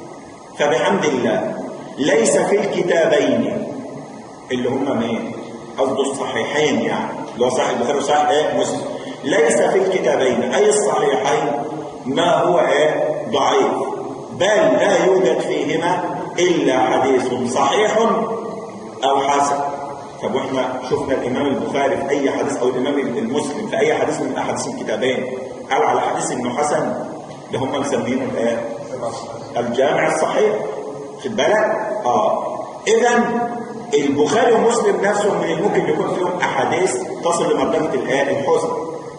فبحمد الله ليس في الكتابين اللي هما مين؟ قصده الصحيحين يعني اللي هو صحيح البخاري وصحيح ايه مسلم ليس في الكتابين اي الصحيحين ما هو ايه ضعيف بل لا يوجد فيهما الا حديث صحيح او حسن طب واحنا شفنا الامام البخاري في اي حديث او الامام المسلم في اي حديث من احاديث الكتابين قال على حديث انه حسن ده هم مسمينه الايه الجامع الصحيح خد بالك اه اذا البخاري ومسلم نفسهم من الممكن يكون فيهم احاديث تصل لمرتبه الايه الحسن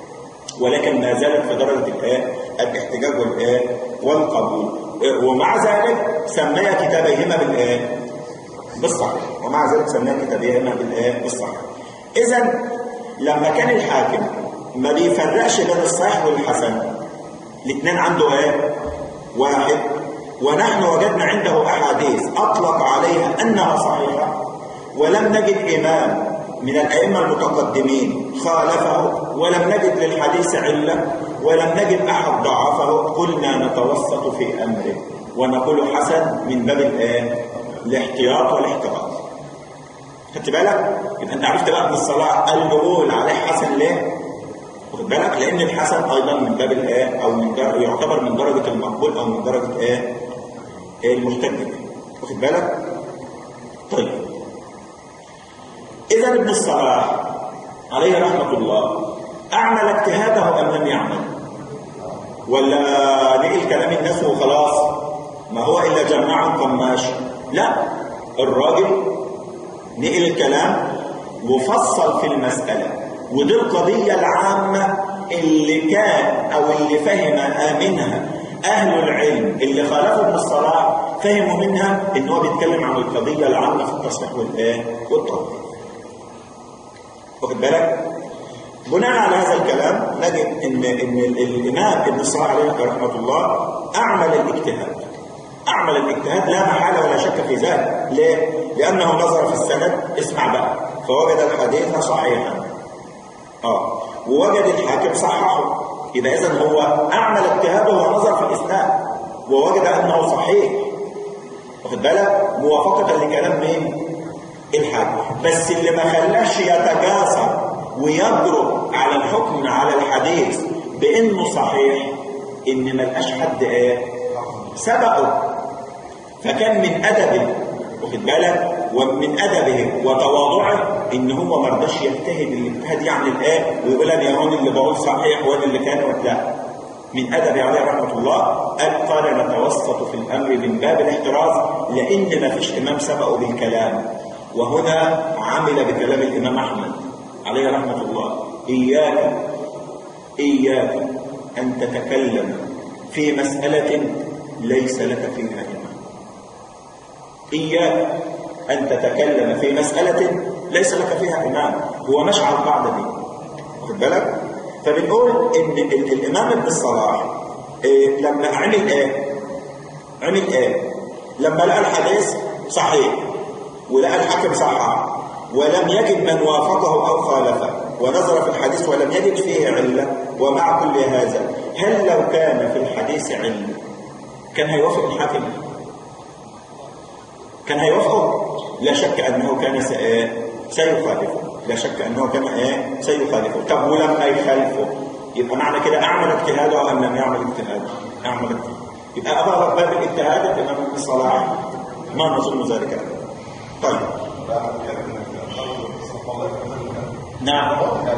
ولكن ما زالت في درجه الايه الاحتجاج والايه والقبول ومع ذلك سمي كتابيهما بالايه بالصحيح ومع ذلك سماه كتابيهما بالايه بالصحيح اذا لما كان الحاكم ما بيفرقش بين الصحيح والحسن الاثنين عنده ايه واحد ونحن وجدنا عنده احاديث اطلق عليها انها صحيحه ولم نجد امام من الائمه المتقدمين خالفه ولم نجد للحديث عله ولم نجد احد ضعفه قلنا نتوسط في امره ونقول حسن من باب الايه الاحتياط والاحتراز خدت بالك يبقى انت عرفت بقى ابن الصلاح قال نقول عليه حسن ليه واخد بالك لان الحسن ايضا من باب الايه او من در... يعتبر من درجه المقبول او من درجه ايه إيه المحتج به. واخد بالك طيب اذا ابن الصلاح عليه رحمه الله اعمل اجتهاده ام لم يعمل ولا نقل كلام الناس وخلاص ما هو الا جماع قماش لا الراجل نقل الكلام وفصل في المساله ودي القضيه العامه اللي كان او اللي فهم منها اهل العلم اللي خالفوا ابن الصلاح فهموا منها ان هو بيتكلم عن القضيه العامه في التصحيح والايه والتوقيف واخد بالك بناء على هذا الكلام نجد ان ان الامام ابن الصلاح عليه رحمه الله اعمل الاجتهاد اعمل الاجتهاد لا محاله ولا شك في ذلك ليه؟ لانه نظر في السند اسمع بقى فوجد الحديث صحيحا اه ووجد الحاكم صححه يبقى اذا هو اعمل اجتهاده ونظر في الاسناد ووجد انه صحيح واخد بالك موافقه لكلام مين الحاكم بس اللي ما خلاش يتجاسر ويجرؤ على الحكم على الحديث بانه صحيح ان ما لقاش حد ايه سبقه فكان من ادبه واخد بالك ومن ادبه وتواضعه ان هو ما رضاش يجتهد الاجتهاد يعني الايه ويقول انا يا هون اللي بقول صحيح وانا اللي كان لا من ادبه عليه رحمه الله قال قال نتوسط في الامر من باب الاحتراز لان ما فيش امام سبقه بالكلام وهنا عمل بكلام الامام احمد عليه رحمه الله اياك اياك ان تتكلم في مساله ليس لك فيها امام إياك أن تتكلم في مسألة ليس لك فيها إمام هو مش على القاعدة دي واخد بالك فبنقول إن ال- الإمام ابن الصلاح إيه لما عمل إيه عمل إيه لما لقى الحديث صحيح ولقى الحاكم صحح ولم يجد من وافقه أو خالفه ونظر في الحديث ولم يجد فيه علة ومع كل هذا هل لو كان في الحديث علة كان هيوافق الحاكم كان هيوافقه لا شك انه كان س- آه، سيخالفه لا شك انه كان آه، سيخالفه طب ولما يخالفه يبقى معنى كده اعمل اجتهاده ام لم يعمل اجتهاده اعمل اجتهاده يبقى ابغى باب الاجتهاد الامام ابن الصلاح ما نظن ذلك ابدا طيب نعم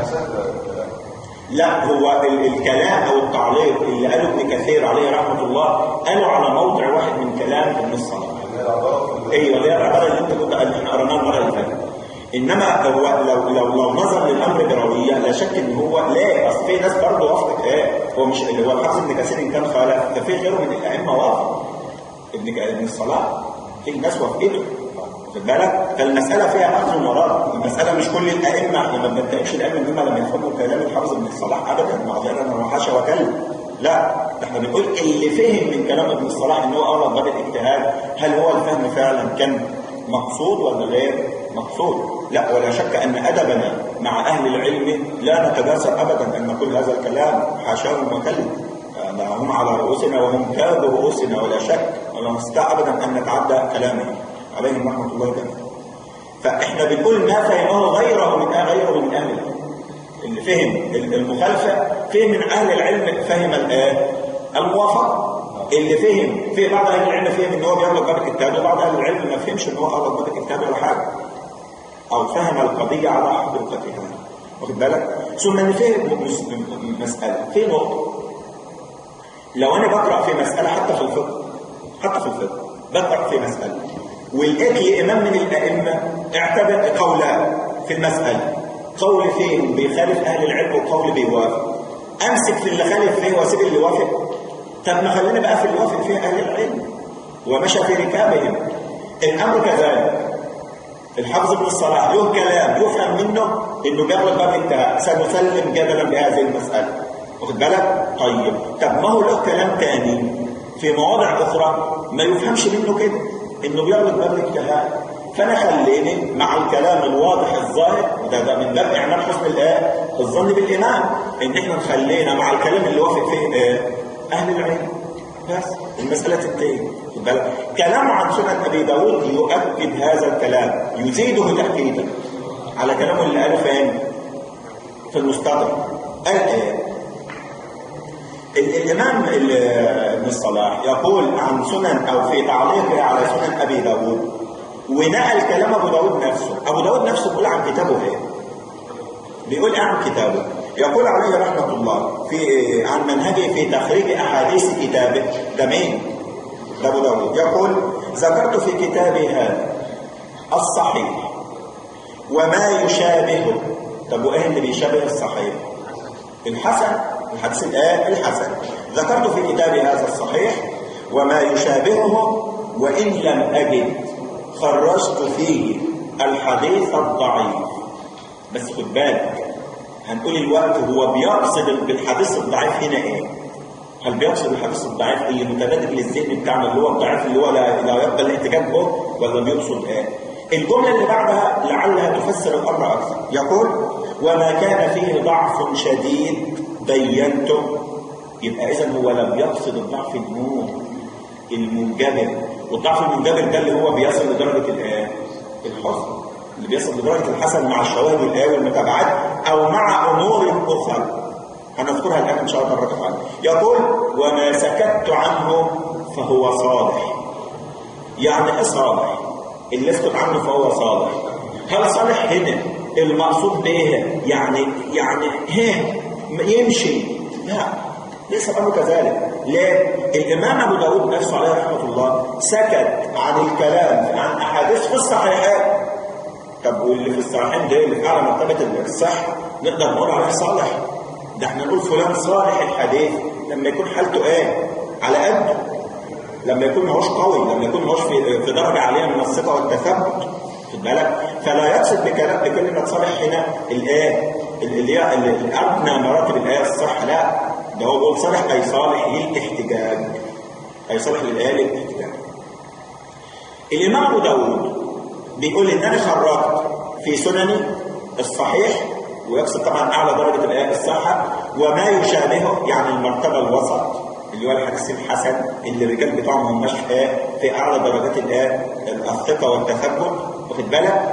لا هو ال- الكلام او التعليق اللي قاله ابن كثير عليه رحمه الله قالوا على موضع واحد من كلام ابن الصلاح ايوه اللي هي العباره اللي انت كنت اللي احنا قريناها المره اللي فاتت انما هو لو لو لو نظر للامر برويه لا شك ان هو لا اصل في ناس برضه وافقت ايه هو مش اللي هو الحافظ ابن كثير ان كان خالف ده في غيره من الائمه وافق ابن ابن الصلاه في ناس وافقته واخد بالك فالمساله فيها اخذ ومراد المساله مش كل الائمه احنا ما بنتهمش الائمه ان هم لما يفهموا كلام الحافظ ابن الصلاح ابدا معذره انا وحاشا وكلم لا احنا بنقول اللي فهم من كلام ابن الصلاح ان هو اورد باب الاجتهاد هل هو الفهم فعلا كان مقصود ولا غير مقصود لا ولا شك ان ادبنا مع اهل العلم لا نتجاسر ابدا ان نقول هذا الكلام حاشاهم وكلم هم على رؤوسنا وهم كاد رؤوسنا ولا شك ولا نستطيع ابدا ان نتعدى كلامهم عليهم رحمه الله جميعا فاحنا بنقول ما فهمه غيره من غيره من اهل العلم اللي فهم المخالفه فهم من اهل العلم فهم الايه الموافقه اللي فهم في بعض اهل العلم فهم ان هو بيغلط باب الكتاب وبعض اهل العلم ما فهمش ان هو غلط باب الكتاب ولا حاجه او فهم القضيه على حقيقتها واخد بالك ثم ان فهم مساله في نقطه لو انا بقرا في مساله حتى في الفقه حتى في الفقه بقرا في مساله ولقيت لي امام من الائمه اعتبر قولان في المساله قول فيه بيخالف اهل العلم وقول بيوافق امسك في اللي خالف فيه واسيب اللي وافق طب ما خلينا بقى في اللي وافق فيه اهل العلم ومشى في ركابهم الامر كذلك الحافظ ابن الصلاح له كلام يفهم منه انه بيغلط باب انتهاء سنسلم جدلا بهذه المساله واخد بالك طيب طب ما هو له كلام تاني في مواضع اخرى ما يفهمش منه كده انه بيغلط باب الاجتهاد فانا خليني مع الكلام الواضح الظاهر ده, ده من باب اعمال حسن الايه الظن بالامام ان احنا خلينا مع الكلام اللي وافق فيه ايه اهل العلم بس المساله تنتهي بالك كلام عن سنن ابي داود يؤكد هذا الكلام يزيده تاكيدا على كلامه اللي قاله فين في المستدرك قال ايه الإمام ابن الصلاح يقول عن سنن أو في تعليقه على سنن أبي داود ونقل كلام أبو داود نفسه أبو داود نفسه بيقول عن كتابه إيه بيقول إيه عن كتابه يقول عليه رحمة الله في عن منهجه في تخريج أحاديث كتابه ده مين؟ ده أبو داود يقول ذكرت في كتابي هذا الصحيح وما يشابهه طب وإيه اللي بيشابه الصحيح؟ الحسن الحديث الآن الحسن ذكرت في كتابي هذا الصحيح وما يشابهه وإن لم أجد خرجت فيه الحديث الضعيف بس خد بالك هنقول الوقت هو بيقصد بالحديث الضعيف هنا ايه هل بيقصد الحديث الضعيف اللي متبادل للذهن بتاعنا اللي هو الضعيف اللي هو لا, لا يقبل الاحتجاج به ولا بيقصد ايه الجملة اللي بعدها لعلها تفسر الأمر أكثر يقول وما كان فيه ضعف شديد بينته يبقى إذا هو لم يقصد الضعف النور المنجبر والضعف المنجبر ده اللي هو بيصل لدرجة الآن الحسن اللي بيصل لدرجة الحسن مع الشواهد والآية والمتابعات أو مع أمور أخرى هنذكرها الآن إن شاء الله مرة عنه يقول وما سكت عنه فهو صالح يعني إيه صالح اللي اسكت عنه فهو صالح هل صالح هنا المقصود به يعني يعني هه يمشي لا ليس الامر كذلك ليه الامام ابو داود نفسه عليه رحمه الله سكت عن الكلام عن احاديث في الصحيحات طب واللي في الصحيحين ده اللي في اعلى مرتبه الصحه نقدر نقول عليه صالح ده احنا نقول فلان صالح الحديث لما يكون حالته ايه على قده لما يكون ماهوش قوي لما يكون ماهوش في في درجه عاليه من الثقه والتثبت خد بالك فلا يقصد بكلام بكلمه صالح هنا الايه اللي هي ادنى مراتب الايه الصح لا ده هو بيقول صالح اي صالح للاحتجاج اي صالح للايه للاحتجاج الامام ابو داود بيقول ان انا خرجت في سنني الصحيح ويقصد طبعا اعلى درجه الايه الصحه وما يشابهه يعني المرتبه الوسط اللي هو الحديث الحسن اللي الرجال بتوعهم هماش في اعلى درجات الايه الثقه والتثبت واخد بالك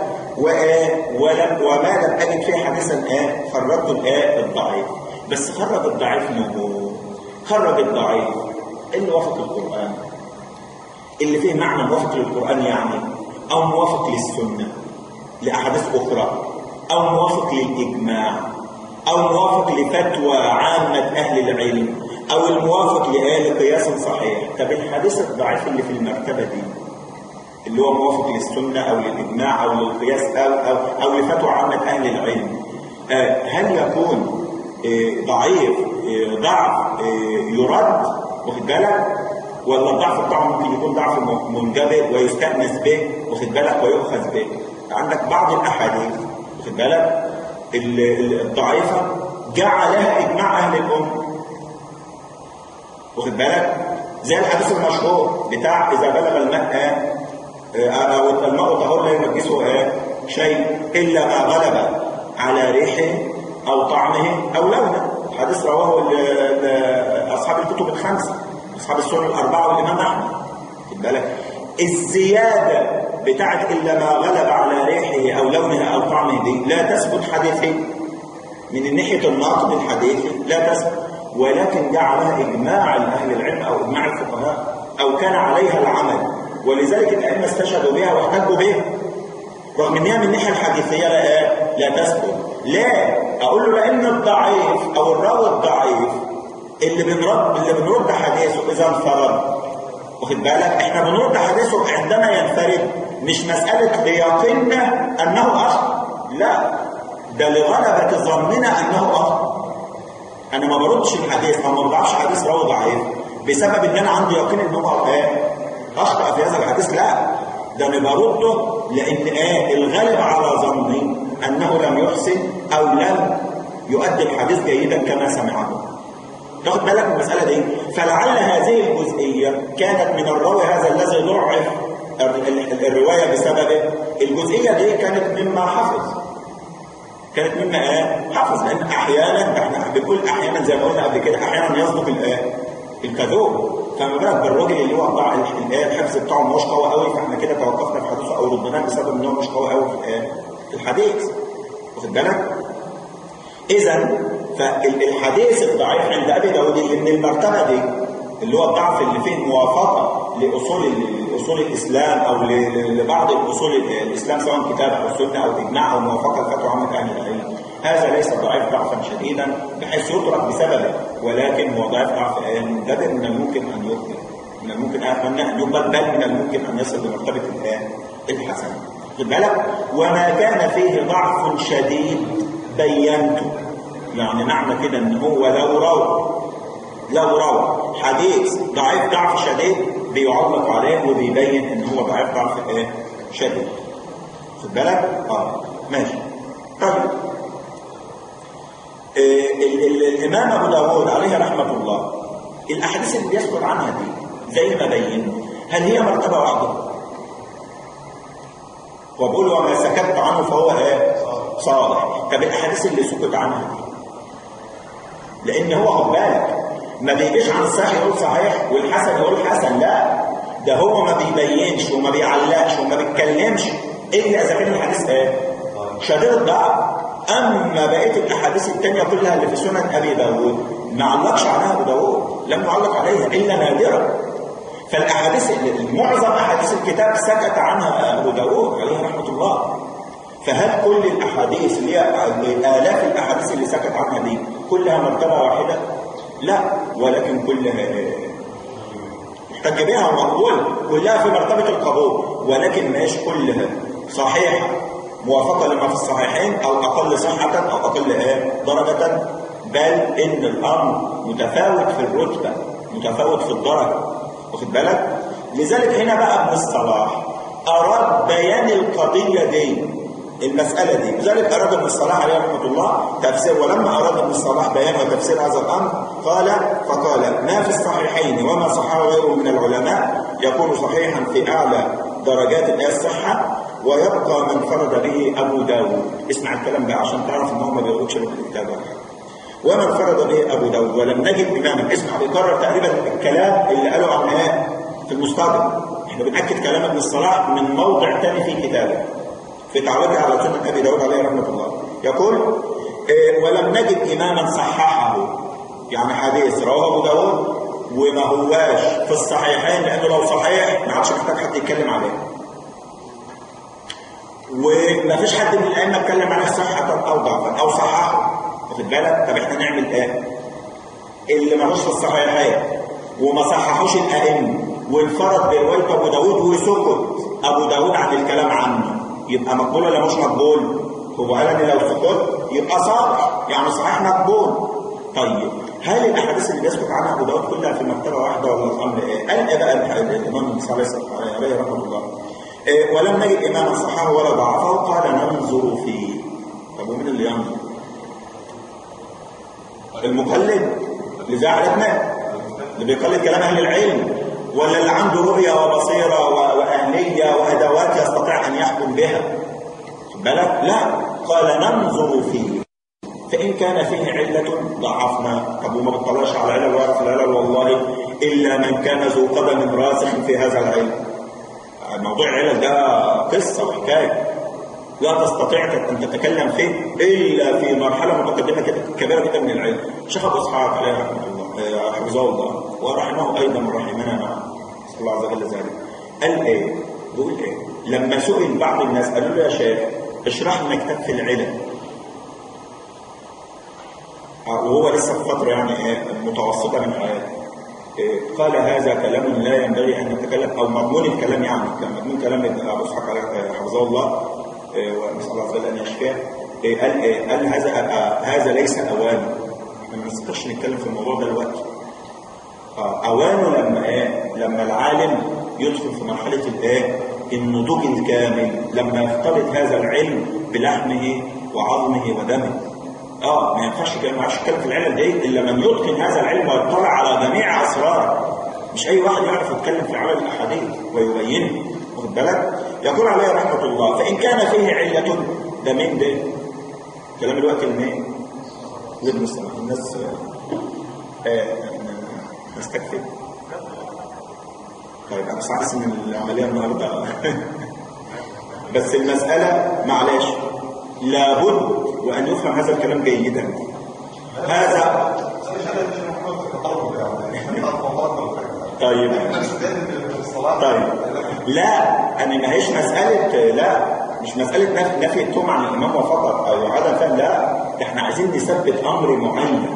ولم وما لم اجد فيه حديثا ايه خرجت الايه الضعيف بس خرج الضعيف من هو خرج الضعيف اللي وافق القران اللي فيه معنى موافق للقران يعني او موافق للسنه لاحاديث اخرى او موافق للاجماع او موافق لفتوى عامه اهل العلم او الموافق لآل قياس صحيح طب الحديث الضعيف اللي في المرتبة دي اللي هو موافق للسنة أو للإجماع أو للقياس أو أو أو لفتوى عامة أهل العلم آه، هل يكون آه، ضعيف آه، ضعف يرد واخد بالك ولا الضعف بتاعه ممكن يكون ضعف منجبر ويستأنس به واخد بالك ويؤخذ به عندك بعض الأحاديث واخد بالك الضعيفة جعلها إجماع أهل الأمة واخد بالك زي الحديث المشهور بتاع إذا بلغ الماء أو الماء طهور لا ينجسه شيء إلا ما غلب على ريحه أو طعمه أو لونه حديث رواه أصحاب الكتب الخمسة أصحاب السنن الأربعة والإمام أحمد خد بالك الزيادة بتاعت إلا ما غلب على ريحه أو لونها أو طعمه دي لا تثبت حديثي من ناحية الناقد الحديثي لا تثبت ولكن جعلها إجماع أهل العلم أو إجماع الفقهاء أو كان عليها العمل ولذلك الأئمة استشهدوا بها واحتجوا بها رغم ان هي من الناحيه الحديثيه لا لا تثبت لا اقول له لان الضعيف او الراوي الضعيف اللي بنرد اللي بنرد حديثه اذا انفرد واخد بالك احنا بنرد حديثه عندما ينفرد مش مساله ليقيننا انه اخطا لا ده لغلبه ظننا انه اخطا انا ما بردش الحديث او ما بضعفش حديث راوي ضعيف بسبب ان انا عندي يقين ان هو اخطا في هذا الحديث لا ده انا برده لان ايه الغالب على ظني انه لم يحسن او لم يؤدي الحديث جيدا كما سمعه تاخد بالك من المساله دي فلعل هذه الجزئيه كانت من الراوي هذا الذي ضعف الروايه بسببه الجزئيه دي كانت مما حفظ كانت مما ايه حفظ لان احيانا احنا بنقول احيانا زي ما قلنا قبل كده احيانا يصدق الايه الكذوب فما بالك بالراجل اللي هو بتاع الحفظ بتاعه مش قوي قوي فاحنا كده توقفنا في حديثه او ردناه بسبب ان هو مش قوي قوي في الحديث واخد بالك؟ اذا فالحديث الضعيف عند ابي داود ان المرتبه دي اللي هو الضعف اللي فيه موافقه لاصول اصول الاسلام او لبعض الاصول الاسلام سواء كتاب او سنه او اجماع او موافقه لفتوى عامه اهل العلم هذا ليس ضعيف ضعفا شديدا بحيث يترك بسببه ولكن هو ضعيف ضعف منجبر من الممكن ان يقبل من الممكن اتمنى ان يقبل بل من الممكن ان يصل لمرتبه الان الحسن خد بالك وما كان فيه ضعف شديد بينته يعني معنى كده ان هو لو روى لو روى حديث ضعيف ضعف شديد بيعلق عليه وبيبين ان هو ضعيف ضعف ايه شديد خد بالك اه ماشي طيب الإمام أبو داود عليه رحمة الله الأحاديث اللي بيسكت عنها دي زي ما بين هل هي مرتبة واحدة؟ وبقول وما سكت عنه فهو ايه؟ صالح طب الأحاديث اللي سكت عنها دي لأن هو خد بالك ما بيجيش عن الصحيح يقول صحيح والحسن يقول حسن لا ده هو ما بيبينش وما بيعلقش وما بيتكلمش إلا إذا كان الحديث ايه؟ شديد الضعف أما بقية الأحاديث التانية كلها اللي في سنن أبي داود ما علقش عنها أبو داود لم يعلق عليها إلا نادرا فالأحاديث معظم أحاديث الكتاب سكت عنها أبو داود عليه رحمة الله فهل كل الأحاديث اللي هي آلاف الأحاديث اللي سكت عنها دي كلها مرتبة واحدة؟ لا ولكن كلها محتج بها ومقبول كلها في مرتبة القبول ولكن مش كلها صحيحة موافقة لما في الصحيحين أو أقل صحة أو أقل إيه درجة بل إن الأمر متفاوت في الرتبة متفاوت في الدرجة واخد بالك؟ لذلك هنا بقى ابن الصلاح أراد بيان القضية دي المسألة دي لذلك أراد ابن الصلاح عليه رحمة الله تفسير ولما أراد ابن الصلاح بيان وتفسير هذا الأمر قال فقال ما في الصحيحين وما صححه غيره من العلماء يكون صحيحا في أعلى درجات الصحة ويبقى من فرد به أبو داود اسمع الكلام ده عشان تعرف ان هو ما بيقولش له الكتاب ومن فرد به أبو داود ولم نجد إماما اسمع بيكرر تقريبا الكلام اللي قاله عن ايه في المستقبل احنا بنأكد كلام ابن الصلاح من موضع ثاني في كتابه في تعليقه على سنة أبي داود عليه رحمة الله يقول إيه ولم نجد إماما صححه يعني حديث رواه أبو داود وما هواش في الصحيحين لأنه لو صحيح ما عادش محتاج حد يتكلم عليه وما فيش حد من الائمه اتكلم عنها صحه او ضعفا او صححه واخد بالك طب احنا نعمل ايه اللي مالوش في الصحيحين وما صححوش الائمه وانفرد بروايه ابو داود وسكت ابو داود عن الكلام عنه يبقى مقبول ولا مش مقبول هو قال ان لو سكت يبقى صالح يعني صحيح مقبول طيب هل الاحاديث اللي بيسكت عنها ابو داود كلها في مرتبه واحده ولا الامر ايه؟ قال ايه بقى الامام صلى الله عليه رحمه الله إيه ولم نجد اماما صححه ولا ضعفه قال ننظر فيه طب ومين اللي ينظر؟ المقلد اللي زي عادتنا اللي بيقلد كلام اهل العلم ولا اللي عنده رؤيه وبصيره واهليه وادوات يستطيع ان يحكم بها بالك لا قال ننظر فيه فإن كان فيه علة ضعفنا طب وما بتطلعش على علل وارث العلل والله إلا من كان ذو قدم راسخ في هذا العلم موضوع العلل ده قصة وحكاية لا تستطيع أن تتكلم فيه إلا في مرحلة متقدمة كبيرة جدا من العلم شيخ أبو إسحاق عليه رحمه الله حفظه الله ورحمه أيضا رحمنا معه نسأل الله عز وجل ذلك قال إيه؟ بيقول إيه؟ لما سئل بعض الناس قالوا له يا شيخ اشرح لنا كتاب في العلم وهو لسه في فترة يعني متوسطة من حياته قال هذا كلام لا ينبغي أن نتكلم أو مضمون الكلام يعني كان مضمون كلام ابن أبو إسحاق حفظه الله ونسأل الله عز وجل أن يشفيه قال قال هذا هذا ليس أوان احنا ما نستطيعش نتكلم في الموضوع ده دلوقتي أوانه لما إيه لما العالم يدخل في مرحلة الإيه النضوج الكامل لما يختلط هذا العلم بلحمه وعظمه ودمه اه ما ينفعش كده ما ينفعش يتكلم في العلم دي الا من يتقن هذا العلم ويطلع على جميع اسراره مش اي واحد يعرف يتكلم في عمل الاحاديث ويبينه واخد بالك يقول عليه رحمه الله فان كان فيه عله ده مين ده كلام الوقت المين زي المسلمين الناس آه نستكفي طيب انا حاسس ان العمليه النهارده بس المساله معلش لابد وأن يفهم هذا الكلام جيدا هذا طيب طيب لا أنا ما هيش مسألة لا مش مسألة نفي التهم عن الإمام فقط أو عدم فهم لا احنا عايزين نثبت أمر معين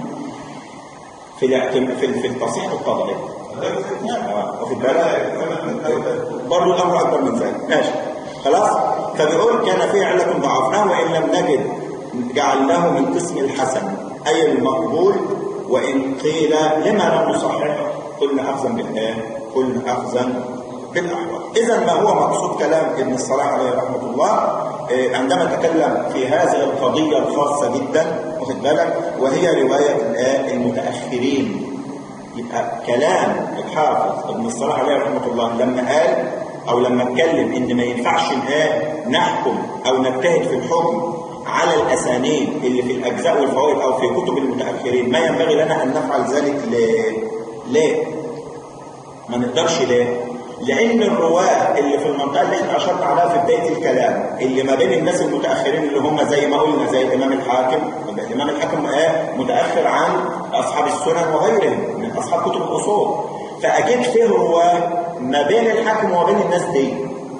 في في في التصحيح والتضعيف واخد بالك برضه الأمر أكبر من ذلك ماشي خلاص فبيقول كان فيه علة ضعفناه وإن لم نجد جعلناه من قسم الحسن أي المقبول وإن قيل لما لم نصحح قلنا أخذا بالآن قلنا أخذا بالأحوال إذا ما هو مقصود كلام ابن الصلاح عليه رحمة الله عندما تكلم في هذه القضية الخاصة جدا واخد بالك وهي رواية المتأخرين يبقى كلام الحافظ ابن الصلاح عليه رحمة الله لما قال أو لما اتكلم إن ما ينفعش نحكم أو نجتهد في الحكم على الأسانيد اللي في الأجزاء والفوائد أو في كتب المتأخرين ما ينبغي لنا أن نفعل ذلك ليه؟ ليه؟ ما نقدرش ليه؟ لأن الرواة اللي في المنطقة اللي احنا أشرنا عليها في بداية الكلام اللي ما بين الناس المتأخرين اللي هم زي ما قلنا زي الإمام الحاكم الإمام الحاكم آه متأخر عن أصحاب السنن وغيرهم من أصحاب كتب الأصول فأكيد فيه رواه ما بين الحاكم وما بين الناس دي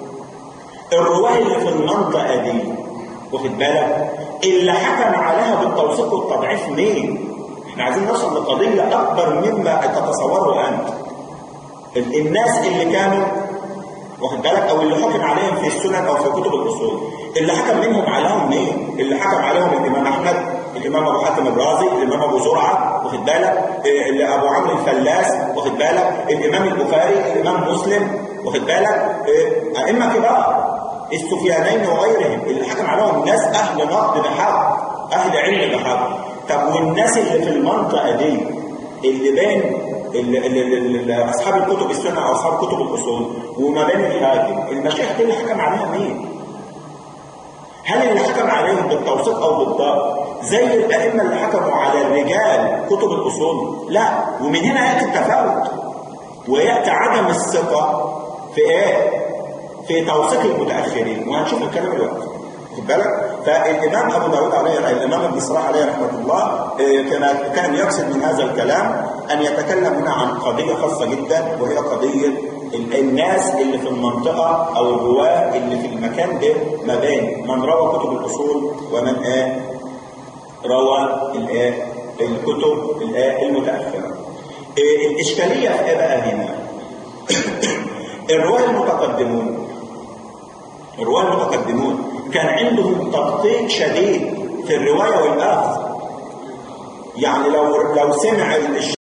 الرواه اللي في المنطقة دي واخد بالك اللي حكم عليها بالتوثيق والتضعيف مين احنا عايزين نوصل لقضية أكبر مما تتصوره أنت الناس اللي كانوا واخد بالك او اللي حكم عليهم في السنن او في كتب الاصول اللي حكم منهم عليهم مين اللي حكم عليهم الامام احمد الامام ابو حاتم الرازي الامام ابو زرعه واخد بالك اللي ابو عمرو الفلاس واخد بالك الامام البخاري الامام مسلم واخد بالك ائمه كبار السفيانين وغيرهم اللي حكم عليهم ناس اهل نقد بحق اهل علم بحق طب والناس اللي في المنطقه دي اللي بين اللي اللي اللي اصحاب الكتب السنه او اصحاب كتب الاصول وما بين الحاكم المشايخ دي اللي حكم عليها مين؟ هل اللي حكم عليهم بالتوثيق او بالضبط زي الائمه اللي حكموا على الرجال كتب الاصول؟ لا ومن هنا ياتي التفاوت وياتي عدم الثقه في ايه؟ في توثيق المتاخرين وهنشوف الكلام دلوقتي خد بالك فالامام ابو داود عليه الامام ابن صلاح عليه رحمه الله كان كان يقصد من هذا الكلام ان يتكلم هنا عن قضيه خاصه جدا وهي قضيه الناس اللي في المنطقه او الرواه اللي في المكان ده ما بين من روى كتب الاصول ومن آه روى الايه الكتب الايه المتاخره الاشكاليه في ايه بقى هنا الرواه المتقدمون الرواه المتقدمون كان عندهم تدقيق شديد في الروايه والاخذ يعني لو لو سمع